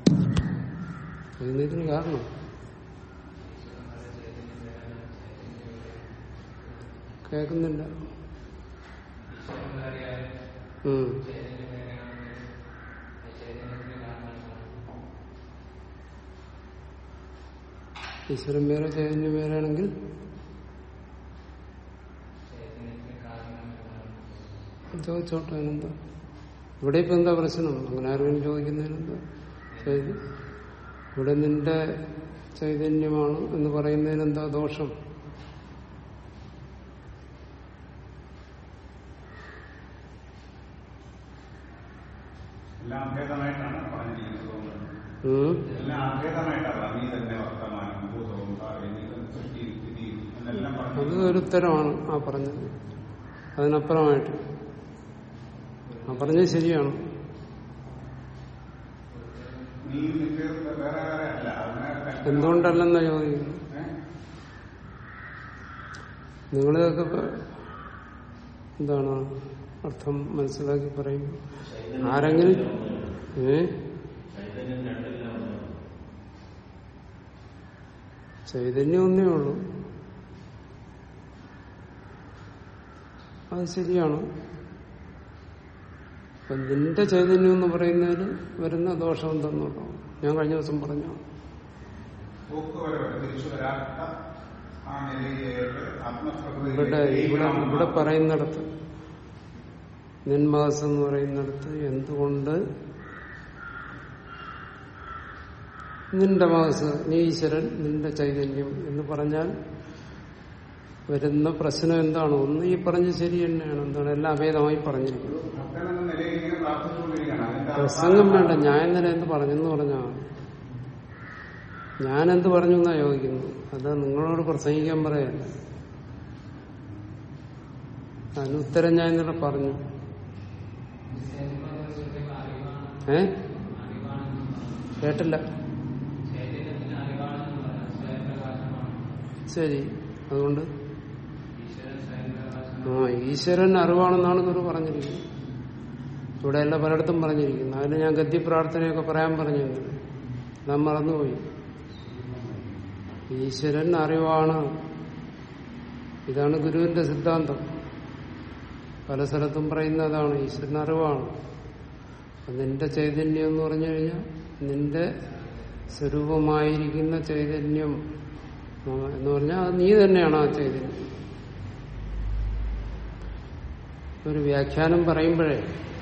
ചൈതന്യത്തിന് കാരണം കേൾക്കുന്നില്ല ഉം. ഈശ്വരൻ വേറെ ചൈതന്യം വേറെയാണെങ്കിൽ ചോദിച്ചോട്ടെ അതിനെന്താ ഇവിടെ ഇപ്പൊ എന്താ പ്രശ്നം അങ്ങനെ ആരും ചോദിക്കുന്നതിനെന്താ ചൈത- ഇവിടെ നിന്റെ ചൈതന്യമാണ് എന്ന് പറയുന്നതിനെന്താ ദോഷം എല്ലാം അഭേദമായിട്ടാണ് പറഞ്ഞിരിക്കുന്നത് തോന്നുന്നത് ഉം? എല്ലാം അഭേദമായിട്ടാണ് നീ തന്നെ വർത്തമാനം ഭൂതവും ഭാവിയും സൃഷ്ടി സ്ഥിതി എന്നെല്ലാം അത് പറഞ്ഞു ഒരു ഉത്തരമാണ് ആ പറഞ്ഞത് അതിനപ്പുറമായിട്ട് ആ പറഞ്ഞത് ശരിയാണ് നീ നിന്റെ വേറെ വേറെ അല്ല അതിനെ കൽപ്പന- എന്തുകൊണ്ടല്ലെന്നാ ചോദിക്കുന്നു ഏ? നിങ്ങളിതൊക്കെ ഇപ്പൊ എന്താണ് അർത്ഥം മനസ്സിലാക്കി പറയും ആരെങ്കിലും ഏ ചൈതന്യം ഒന്നേ ഉള്ളൂ അത് ശരിയാണ് അപ്പൊ നിന്റെ ചൈതന്യം എന്ന് പറയുന്നതിൽ വരുന്ന ദോഷം എന്തെന്നുള്ളൂ ഞാൻ കഴിഞ്ഞ ദിവസം പറഞ്ഞു പോക്ക് വരവ് തിരിച്ചു വരാത്ത ആ നിലയിലേക്ക് ആത്മപ്രകൃതി ഇവിടെ ഇവിടെ ഇവിടെ പറയുന്നിടത്ത് നിന്മാസം എന്ന് പറയുന്നിടത്ത് എന്തുകൊണ്ട് നിന്റെ മാസ് നീ ഈശ്വരൻ നിന്റെ ചൈതന്യം എന്ന് പറഞ്ഞാൽ വരുന്ന പ്രശ്നം എന്താണ് ഒന്ന് ഈ പറഞ്ഞ് ശരി തന്നെയാണ് എന്താണ് എല്ലാം അഭേദമായി പറഞ്ഞിരിക്കുന്നത് ഭക്തൻ എന്ന നിലയിൽ ഇങ്ങനെ പ്രാർത്ഥിച്ചുകൊണ്ടിരിക്കുകയാണ് അതിന്റെ പ്രസംഗം വേണ്ട ഞാൻ ഇന്നലെ എന്ത് പറഞ്ഞെന്ന് പറഞ്ഞാ മതി. ഞാൻ എന്ത് പറഞ്ഞു എന്നാ ചോദിക്കുന്നു അത് നിങ്ങളോട് പ്രസംഗിക്കാൻ പറയല്ല അതിന് ഉത്തരം ഞാൻ ഇന്നലെ പറഞ്ഞു ഏ കേട്ടില്ല ശരി അതുകൊണ്ട് ആ ഈശ്വരൻ അറിവാണെന്നാണ് ഗുരു പറഞ്ഞിരിക്കുന്നത് ഇവിടെ എല്ലാം പലയിടത്തും പറഞ്ഞിരിക്കുന്നു അതിന് ഞാൻ ഗദ്യ പ്രാർത്ഥനയൊക്കെ പറയാൻ പറഞ്ഞിരുന്നു നാം മറന്നുപോയി ഈശ്വരൻ അറിവാണ് ഇതാണ് ഗുരുവിന്റെ സിദ്ധാന്തം പല സ്ഥലത്തും പറയുന്ന അതാണ് ഈശ്വരൻ അറിവാണ് അപ്പൊ നിന്റെ ചൈതന്യം എന്ന് പറഞ്ഞു കഴിഞ്ഞാൽ നിന്റെ സ്വരൂപമായിരിക്കുന്ന ചൈതന്യം എന്ന് പറഞ്ഞാൽ അത് നീ തന്നെയാണ് ആ ചൈതന്യം ഒരു വ്യാഖ്യാനം പറയുമ്പോഴേ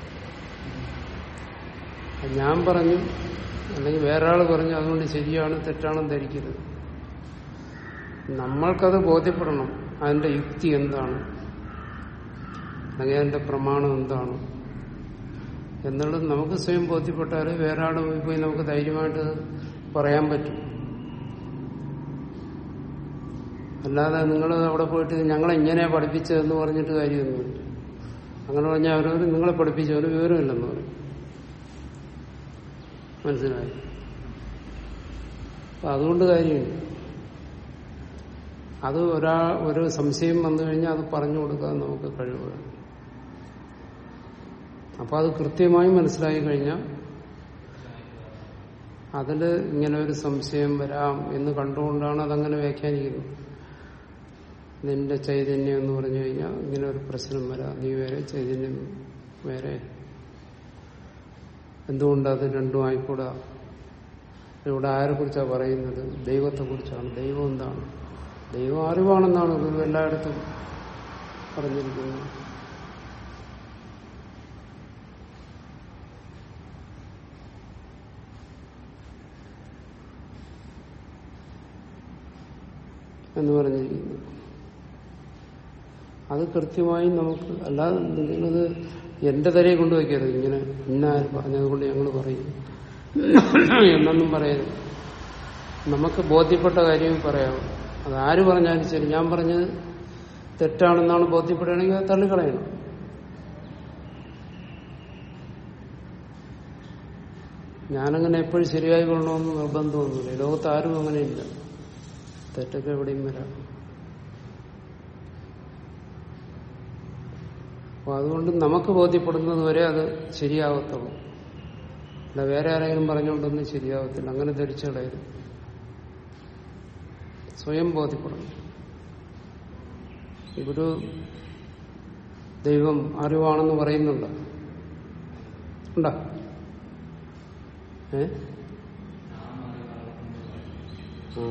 അത് ഞാൻ പറഞ്ഞു അല്ലെങ്കിൽ വേറൊരാൾ പറഞ്ഞു അതുകൊണ്ട് ശരിയാണ് തെറ്റാണെന്ന് ധരിക്കരുത് നമ്മൾക്കത് ബോധ്യപ്പെടണം അതിന്റെ യുക്തി എന്താണ് അല്ലെങ്കിൽ അതിന്റെ പ്രമാണം എന്താണ് എന്നുള്ളത് നമുക്ക് സ്വയം ബോധ്യപ്പെട്ടാൽ വേറെ ആൾ പോയി പോയി നമുക്ക് ധൈര്യമായിട്ട് പറയാൻ പറ്റും അല്ലാതെ നിങ്ങൾ അവിടെ പോയിട്ട് ഞങ്ങളെ ഇങ്ങനെയാ പഠിപ്പിച്ചതെന്ന് പറഞ്ഞിട്ട് കാര്യമൊന്നുമില്ല അങ്ങനെ പറഞ്ഞാൽ അവരവർ നിങ്ങളെ പഠിപ്പിച്ചവന് വിവരമില്ലെന്ന് പറയും മനസ്സിലായി അപ്പൊ അതുകൊണ്ട് കാര്യമില്ല അത് ഒരാ ഒരു സംശയം വന്നു കഴിഞ്ഞാൽ അത് പറഞ്ഞു കൊടുക്കാൻ നമുക്ക് കഴിവ് അപ്പൊ അത് കൃത്യമായി മനസ്സിലാക്കി കഴിഞ്ഞാൽ അതില് ഇങ്ങനെ ഒരു സംശയം വരാം എന്ന് കണ്ടുകൊണ്ടാണ് അതങ്ങനെ വ്യാഖ്യാനിക്കുന്നത് നിന്റെ ചൈതന്യം എന്ന് പറഞ്ഞു കഴിഞ്ഞാൽ ഇങ്ങനെ ഒരു പ്രശ്നം വരാം നീ വേറെ ചൈതന്യം വേറെ എന്തുകൊണ്ട് അത് രണ്ടും ആയിക്കൂടാ ഇവിടെ ആരെ കുറിച്ചാണ് പറയുന്നത് ദൈവത്തെ കുറിച്ചാണ് ദൈവം എന്താണ് ദൈവം അറിവാണെന്നാണ് ഗുരു എല്ലായിടത്തും പറഞ്ഞിരിക്കുന്നത് എന്ന് പറഞ്ഞിരിക്കുന്നു അത് കൃത്യമായി നമുക്ക് അല്ലാതെ നിങ്ങളത് എന്റെ തലയെ കൊണ്ടുവയ്ക്കരുത് ഇങ്ങനെ ഇന്നാര് പറഞ്ഞതുകൊണ്ട് ഞങ്ങൾ പറയും എന്നൊന്നും പറയരുത് നമുക്ക് ബോധ്യപ്പെട്ട കാര്യമേ പറയാവൂ അത് ആര് പറഞ്ഞാലും ശരി ഞാൻ പറഞ്ഞത് തെറ്റാണെന്നാണ് ബോധ്യപ്പെടുകയാണെങ്കിൽ അത് തള്ളിക്കളയണം ഞാനങ്ങനെ എപ്പോഴും ശരിയായി കൊള്ളണമെന്ന് നിർബന്ധമൊന്നുമില്ല ലോകത്ത് ആരും അങ്ങനെയില്ല തെറ്റൊക്കെ എവിടെയും വരാം അപ്പൊ അതുകൊണ്ട് നമുക്ക് ബോധ്യപ്പെടുന്നത് വരെ അത് ശരിയാകത്തുള്ളൂ അല്ല വേറെ ആരെങ്കിലും പറഞ്ഞുകൊണ്ടൊന്നും ശരിയാവത്തില്ല അങ്ങനെ ധരിച്ചു കളയരുത് സ്വയം ബോധ്യപ്പെടണം ഈ ഗുരു ദൈവം അറിവാണെന്ന് പറയുന്നുണ്ടോ ഉണ്ടോ ഏ ആ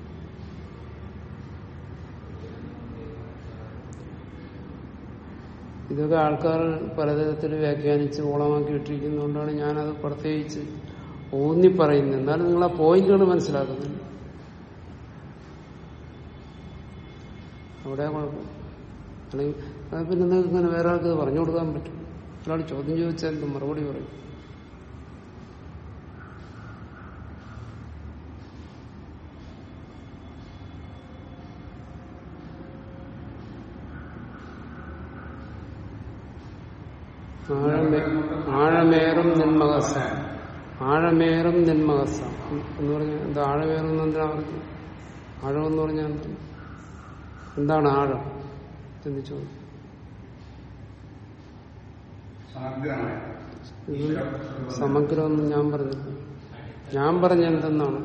ഇതൊക്കെ ആൾക്കാർ പലതരത്തിൽ വ്യാഖ്യാനിച്ച് ഓളമാക്കി ഇട്ടിരിക്കുന്നതുകൊണ്ടാണ് ഞാനത് പ്രത്യേകിച്ച് ഊന്നി പറയുന്നത് എന്നാലും നിങ്ങൾ ആ പോയിന്റുകൾ മനസ്സിലാക്കുന്നില്ല അവിടെ കുഴപ്പം അല്ലെങ്കിൽ അത് പിന്നെ നിങ്ങൾക്ക് ഇങ്ങനെ വേറെ ആൾക്ക് പറഞ്ഞു കൊടുക്കാൻ പറ്റും ഒരാൾ ചോദ്യം ചോദിച്ചാൽ എന്ത് മറുപടി പറയും ആഴമേ- ആഴമേറും നിന്മകസ ആഴമേറും നിന്മകസ എന്ന് പറഞ്ഞാൽ എന്താ ആഴമേറും എന്ന് എന്തിനാ പറഞ്ഞു ആഴം എന്ന് പറഞ്ഞാൽ എന്താണ് എന്താണ് ആഴം എന്ന് ചോദിച്ചു സമഗ്രമായ ഇത് സമഗ്രമൊന്നും ഞാൻ പറഞ്ഞില്ല ഞാൻ പറഞ്ഞ എന്തെന്നാണ്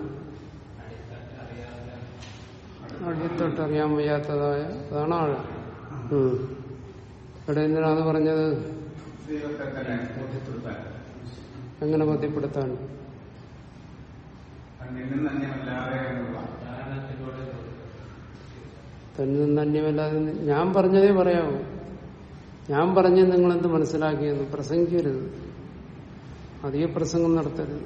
അടിത്തൊട്ട് അറിയാൻ വയ്യാത്തതായ അതാണ് ആഴം ഉം. ഇവിടെ എന്തിനാ അത് പറഞ്ഞത് ദൈവത്തെ തന്നെ ബോധ്യപ്പെടുത്താൻ എങ്ങനെ ബോധ്യപ്പെടുത്താൻ തന്നിൽ നിന്ന് അന്യമല്ലാതെ എന്നുള്ള തന്നെ നിന്ന് അന്യമല്ലാതെ നി- ഞാൻ പറഞ്ഞതേ പറയാവൂ ഞാൻ പറഞ്ഞ് നിങ്ങളെന്ത് മനസ്സിലാക്കിയെന്ന് പ്രസംഗിക്കരുത് അധിക പ്രസംഗം നടത്തരുത്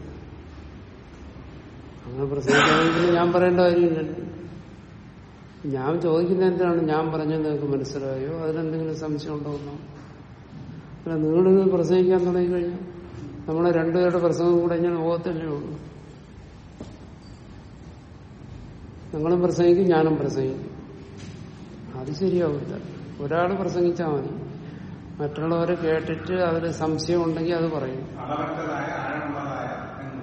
അങ്ങനെ പ്രസംഗിക്കണമെങ്കിൽ ഞാൻ പറയേണ്ട കാര്യമില്ലല്ലോ ഞാൻ ചോദിക്കുന്ന എന്താണ് ഞാൻ പറഞ്ഞത് നിങ്ങൾക്ക് മനസ്സിലായോ അതിലെന്തെങ്കിലും സംശയം ഉണ്ടോ എന്നോ അല്ല നിങ്ങളിത് പ്രസംഗിക്കാൻ തുടങ്ങിക്കഴിഞ്ഞാൽ നമ്മളെ രണ്ടുപേരുടെ പ്രസംഗം കൂടെ ഇങ്ങനെ പോകത്തല്ലേ ഉള്ളൂ നിങ്ങളും പ്രസംഗിക്കും ഞാനും പ്രസംഗിക്കും അത് ശരിയാവില്ല ഒരാൾ പ്രസംഗിച്ചാൽ മതി മറ്റുള്ളവരെ കേട്ടിട്ട് അതിൽ സംശയം ഉണ്ടെങ്കിൽ അത് പറയും അളവറ്റതായ ആഴമുള്ളതായ എന്ന്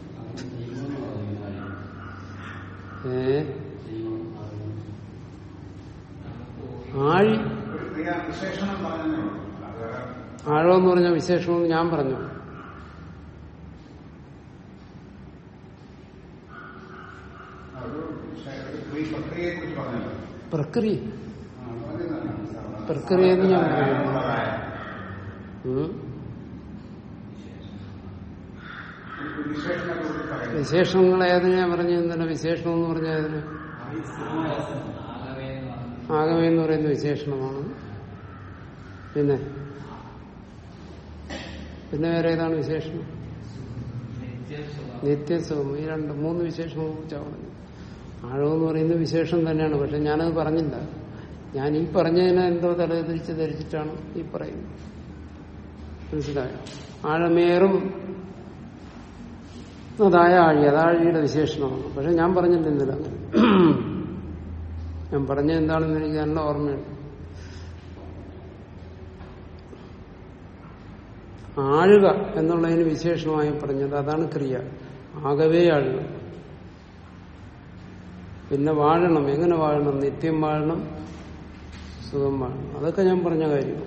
ഏ ആഴി ഒരു ക്രിയ വിശേഷണം പറഞ്ഞതേ ഉള്ളൂ അത് വേറെ ആഴമെന്ന് പറഞ്ഞ വിശേഷമെന്ന് ഞാൻ പറഞ്ഞു ഒരു വിഷയ- ഒരു ക്രിയ പ്രക്രിയയെ കുറിച്ച് പറഞ്ഞല്ലോ പ്രക്രിയ ആ, അത് തന്നെയാണ് സാർ. പ്രക്രിയ എന്ന് ഞാൻ പറയുന്നു. ആഴമുള്ളതായ ഉം. ഒരു വിശേഷണത്തെ കുറിച്ച് പറയുന്നു വിശേഷങ്ങൾ ഏതിനാ പറഞ്ഞു ഇന്നലെ വിശേഷണം എന്ന് പറഞ്ഞ ഏതിന് ആഗമ എന്ന് പറയുന്ന വിശേഷണമാണ് പിന്നെ പിന്നെ വേറെ ഏതാണ് വിശേഷണം നിത്യസുഖം ഈ രണ്ട് മൂന്ന് വിശേഷങ്ങളെ കുറിച്ചാണ് പറഞ്ഞത് ആഴമെന്ന് പറയുന്നത് വിശേഷം തന്നെയാണ് പക്ഷെ ഞാനത് പറഞ്ഞില്ല ഞാൻ ഈ പറഞ്ഞതിനെ എന്തോ തലതിരിച്ച് ധരിച്ചിട്ടാണ് ഈ പറയുന്നത് മനസ്സിലായോ ആഴമേറും അതായ ആഴി അതാഴിയുടെ വിശേഷണമാണ് പക്ഷെ ഞാൻ പറഞ്ഞില്ല ഇന്നലെ അങ്ങനെ ഞാൻ പറഞ്ഞത് എന്താണെന്ന് എനിക്ക് നല്ല ഓർമ്മയുണ്ട് ആഴുക എന്നുള്ളതിന് വിശേഷമായി പറഞ്ഞത് അതാണ് ക്രിയ ആകവേ ആഴുക പിന്നെ വാഴണം എങ്ങനെ വാഴണം നിത്യം വാഴണം സുഖം വാഴണം അതൊക്കെ ഞാൻ പറഞ്ഞ കാര്യം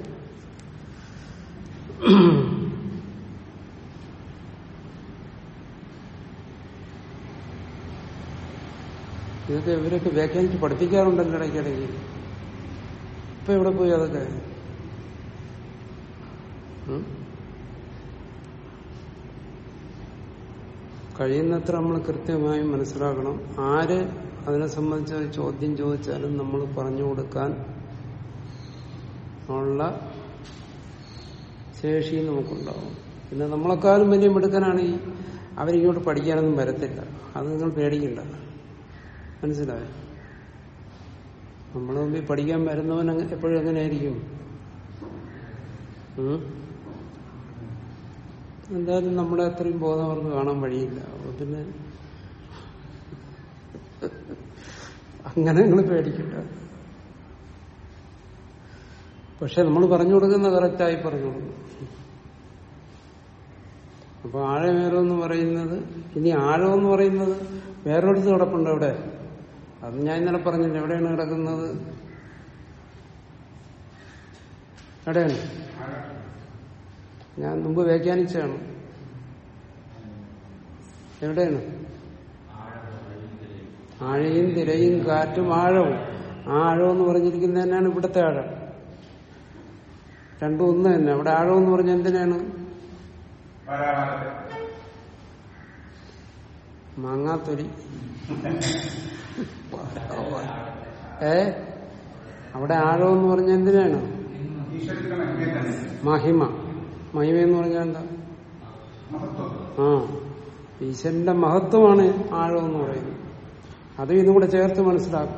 ഇതൊക്കെ ഇവരൊക്കെ വ്യാഖ്യാനിച്ച് പഠിപ്പിക്കാറുണ്ടല്ലോ ഇടയ്ക്കിടയ്ക്ക് ഇപ്പൊ എവിടെ പോയി അതൊക്കെ ഉം? കഴിയുന്നത്ര നമ്മൾ കൃത്യമായി മനസ്സിലാക്കണം ആര് അതിനെ സംബന്ധിച്ച് ഒരു ചോദ്യം ചോദിച്ചാലും നമ്മൾ പറഞ്ഞു കൊടുക്കാൻ ഉള്ള ശേഷി നമുക്കുണ്ടാവും പിന്നെ നമ്മളെക്കാളും വലിയ മിടുക്കനാണ് ഈ അവരിങ്ങോട്ട് പഠിക്കാനൊന്നും വരത്തില്ല അത് നിങ്ങൾ പേടിക്കണ്ട മനസ്സിലായോ നമ്മളെ മുമ്പിൽ പഠിക്കാൻ വരുന്നവൻ അങ്ങ് എപ്പോഴും എങ്ങനെയായിരിക്കും ഉം? എന്തായാലും നമ്മളെ അത്രയും ബോധം അവർക്ക് കാണാൻ വഴിയില്ല അപ്പൊ പിന്നെ അങ്ങനെ നിങ്ങൾ പേടിക്കണ്ട പക്ഷെ നമ്മൾ പറഞ്ഞു കൊടുക്കുന്ന കറക്റ്റായി പറഞ്ഞു കൊടുക്കും അപ്പൊ ആഴമേറോ എന്ന് പറയുന്നത് ഇനി ആഴം എന്ന് പറയുന്നത് വേറൊരിടത്ത് കിടപ്പുണ്ട് അവിടെ അത് ഞാൻ ഇന്നലെ പറഞ്ഞില്ല എവിടെയാണ് കിടക്കുന്നത് എവിടെയാണ് ഞാൻ മുമ്പ് വ്യാഖ്യാനിച്ചതാണ് എവിടെയാണ് ആഴയും തിരയും കാറ്റും ആഴവും ആഴം എന്ന് പറഞ്ഞിരിക്കുന്നത് തന്നെയാണ് ഇവിടുത്തെ ആഴം രണ്ടും ഒന്ന് തന്നെ അവിടെ ആഴം എന്ന് പറഞ്ഞ എന്തിനാണ് പരാമർശം മാങ്ങാത്തൊലി ഏ അവിടെ ആഴം എന്ന് പറഞ്ഞ എന്തിനാണ് ഈശ്വരന്റെ മഹിമയെ തന്നെ മഹിമ മഹിമ എന്ന് പറഞ്ഞാൽ എന്താ മഹത്വം ആ ഈശ്വരന്റെ മഹത്വമാണ് ആഴം എന്ന് പറയുന്നത് അതും ഇതും കൂടെ ചേർത്ത് മനസ്സിലാക്കും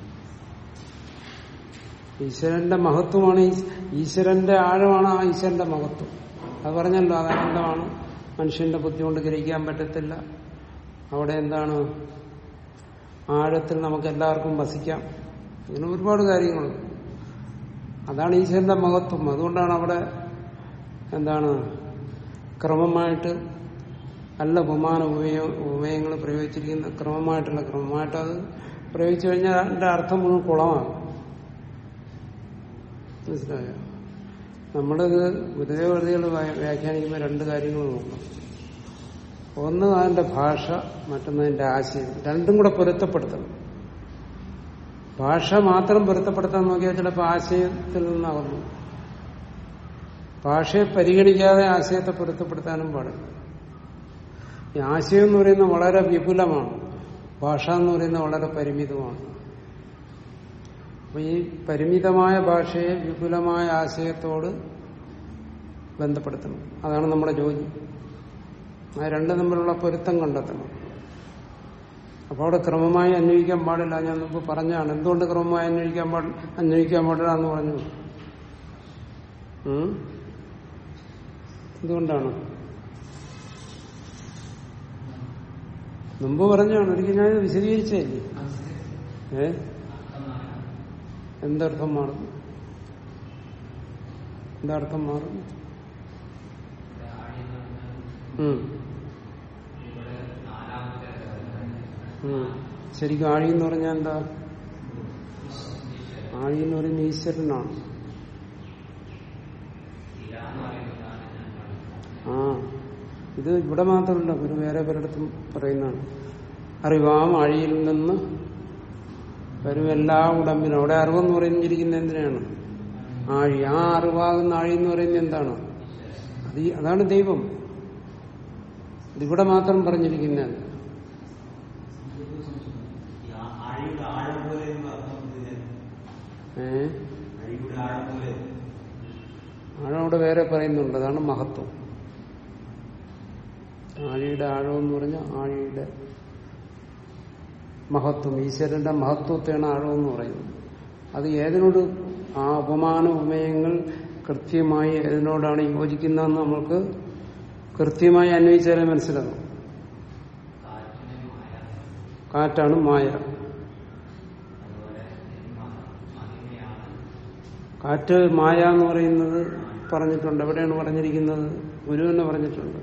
ഈശ്വരന്റെ മഹത്വമാണ് ഈ- ഈശ്വരന്റെ ആഴമാണ് ആ ഈശ്വരന്റെ മഹത്വം അത് പറഞ്ഞല്ലോ അത് അനന്തമാണ് മനുഷ്യന്റെ ബുദ്ധി കൊണ്ട് ഗ്രഹിക്കാൻ പറ്റത്തില്ല അവിടെ എന്താണ് ആഴത്തിൽ നമുക്ക് എല്ലാവർക്കും വസിക്കാം ഇങ്ങനെ ഒരുപാട് കാര്യങ്ങളുണ്ട് അതാണ് ഈശ്വരന്റെ മഹത്വം അതുകൊണ്ടാണ് അവിടെ എന്താണ് ക്രമമായിട്ട് അല്ല ഉപമാന ഉപയോ ഉപമയങ്ങൾ പ്രയോഗിച്ചിരിക്കുന്ന ക്രമമായിട്ടുള്ള ക്രമമായിട്ട് അത് പ്രയോഗിച്ചു കഴിഞ്ഞാൽ അതിന്റെ അർത്ഥം മുഴുവൻ കുളമാണ് മനസ്സിലായോ നമ്മളിത് ഗുരുദേവകൃതികൾ വ്യാഖ്യാനിക്കുമ്പോൾ രണ്ട് കാര്യങ്ങൾ നോക്കണം ഒന്ന് അതിന്റെ ഭാഷ മറ്റൊന്ന് അതിന്റെ ആശയം രണ്ടും കൂടെ പൊരുത്തപ്പെടുത്തണം ഭാഷ മാത്രം പൊരുത്തപ്പെടുത്താൻ നോക്കിയാൽ ചിലപ്പോൾ ആശയത്തിൽ നിന്നകന്നു ഭാഷയെ പരിഗണിക്കാതെ ആശയത്തെ പൊരുത്തപ്പെടുത്താനും പാടില്ല ഈ ആശയം എന്ന് പറയുന്നത് വളരെ വിപുലമാണ് ഭാഷ എന്ന് പറയുന്നത് വളരെ പരിമിതമാണ് അപ്പൊ ഈ പരിമിതമായ ഭാഷയെ വിപുലമായ ആശയത്തോട് ബന്ധപ്പെടുത്തണം അതാണ് നമ്മുടെ ജോലി ആ രണ്ടും തമ്മിലുള്ള പൊരുത്തം കണ്ടെത്തണം അപ്പോൾ അവിടെ ക്രമമായി അന്വയിക്കാൻ പാടില്ല ഞാൻ മുമ്പ് പറഞ്ഞാണ് എന്തുകൊണ്ട് ക്രമമായി അന്വയിക്കാൻ പാടില്ല അന്വയിക്കാൻ പാടില്ല എന്ന് പറഞ്ഞു ഉം? എന്തുകൊണ്ടാണ് മുമ്പ് പറഞ്ഞാണ് ഒരിക്കൽ ഞാൻ ഇത് വിശദീകരിച്ചതല്ലേ ഏ എന്തർത്ഥം മാറും എന്താർത്ഥം മാറും ഉം. ഉം. ശരിക്കും ആഴി എന്ന് പറഞ്ഞാൽ എന്താ ആഴി എന്ന് പറയുന്നത് ഈശ്വരനാണ് ആ ഇത് ഇവിടെ മാത്രമല്ല ഗുരു വേറെ പലയിടത്തും പറയുന്നതാണ് അറിവാം ആഴിയിൽ നിന്ന് വരും എല്ലാ ഉടമ്പിനും അവിടെ അറിവെന്ന് പറഞ്ഞിരിക്കുന്നത് എന്തിനാണ് ആഴി ആ അറിവാകുന്ന ആഴി എന്ന് പറയുന്നത് എന്താണ് അത് ഈ- അതാണ് ദൈവം ഇതിവിടെ മാത്രം പറഞ്ഞിരിക്കുന്നത് ആഴിയുടെ ആഴം പോലെ എന്ന് അർത്ഥം ഇതിന് ഏ അഴിയുടെ ആഴം പോലെ ആഴം അവിടെ വേറെ പറയുന്നുണ്ട് അതാണ് മഹത്വം ആഴിയുടെ ആഴം എന്ന് പറഞ്ഞാൽ ആഴിയുടെ മഹത്വം ഈശ്വരന്റെ മഹത്വത്തെയാണ് ആഴം എന്ന് പറയുന്നത് അത് ഏതിനോട് ആ ഉപമാന ഉപമയങ്ങൾ കൃത്യമായി ഏതിനോടാണ് യോജിക്കുന്നതെന്ന് നമ്മൾക്ക് കൃത്യമായി അന്വയിച്ചാലേ മനസ്സിലാകും കാറ്റാണ് മായ കാറ്റ് മായ എന്ന് പറയുന്നത് പറഞ്ഞിട്ടുണ്ട് എവിടെയാണ് പറഞ്ഞിരിക്കുന്നത് ഗുരു തന്നെ പറഞ്ഞിട്ടുണ്ട്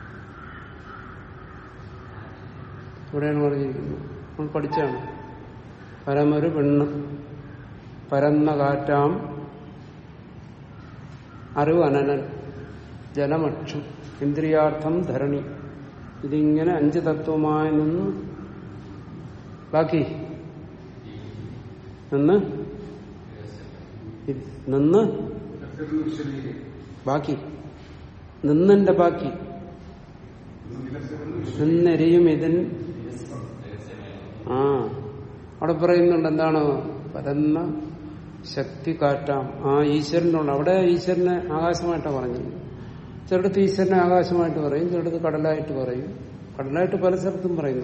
എവിടെയാണ് പറഞ്ഞിരിക്കുന്നത് നമ്മൾ പഠിച്ചാണ് പരമൊരു പെണ്ണ് പരന്ന കാറ്റാം അറിവ് അനനൻ ജലമക്ഷു ഇന്ദ്രിയാർത്ഥം ധരണി ഇതിങ്ങനെ അഞ്ച് തത്വമായി നിന്ന് ബാക്കി നിന്ന് ഇത് നിന്ന് ബാക്കി നിന്നിന്റെ ബാക്കി നിന്നെരിയും ഇതിൻ ആ അവിടെ പറയുന്നുണ്ട് എന്താണ് പരന്ന ശക്തി കാറ്റാം ആ ഈശ്വരനുള്ള അവിടെ ഈശ്വരനെ ആകാശമായിട്ടാണ് പറഞ്ഞത് ചിലടത്ത് ഈശ്വരനെ ആകാശമായിട്ട് പറയും ചിലടത്ത് കടലായിട്ട് പറയും കടലായിട്ട് പല സ്ഥലത്തും പറയുന്നു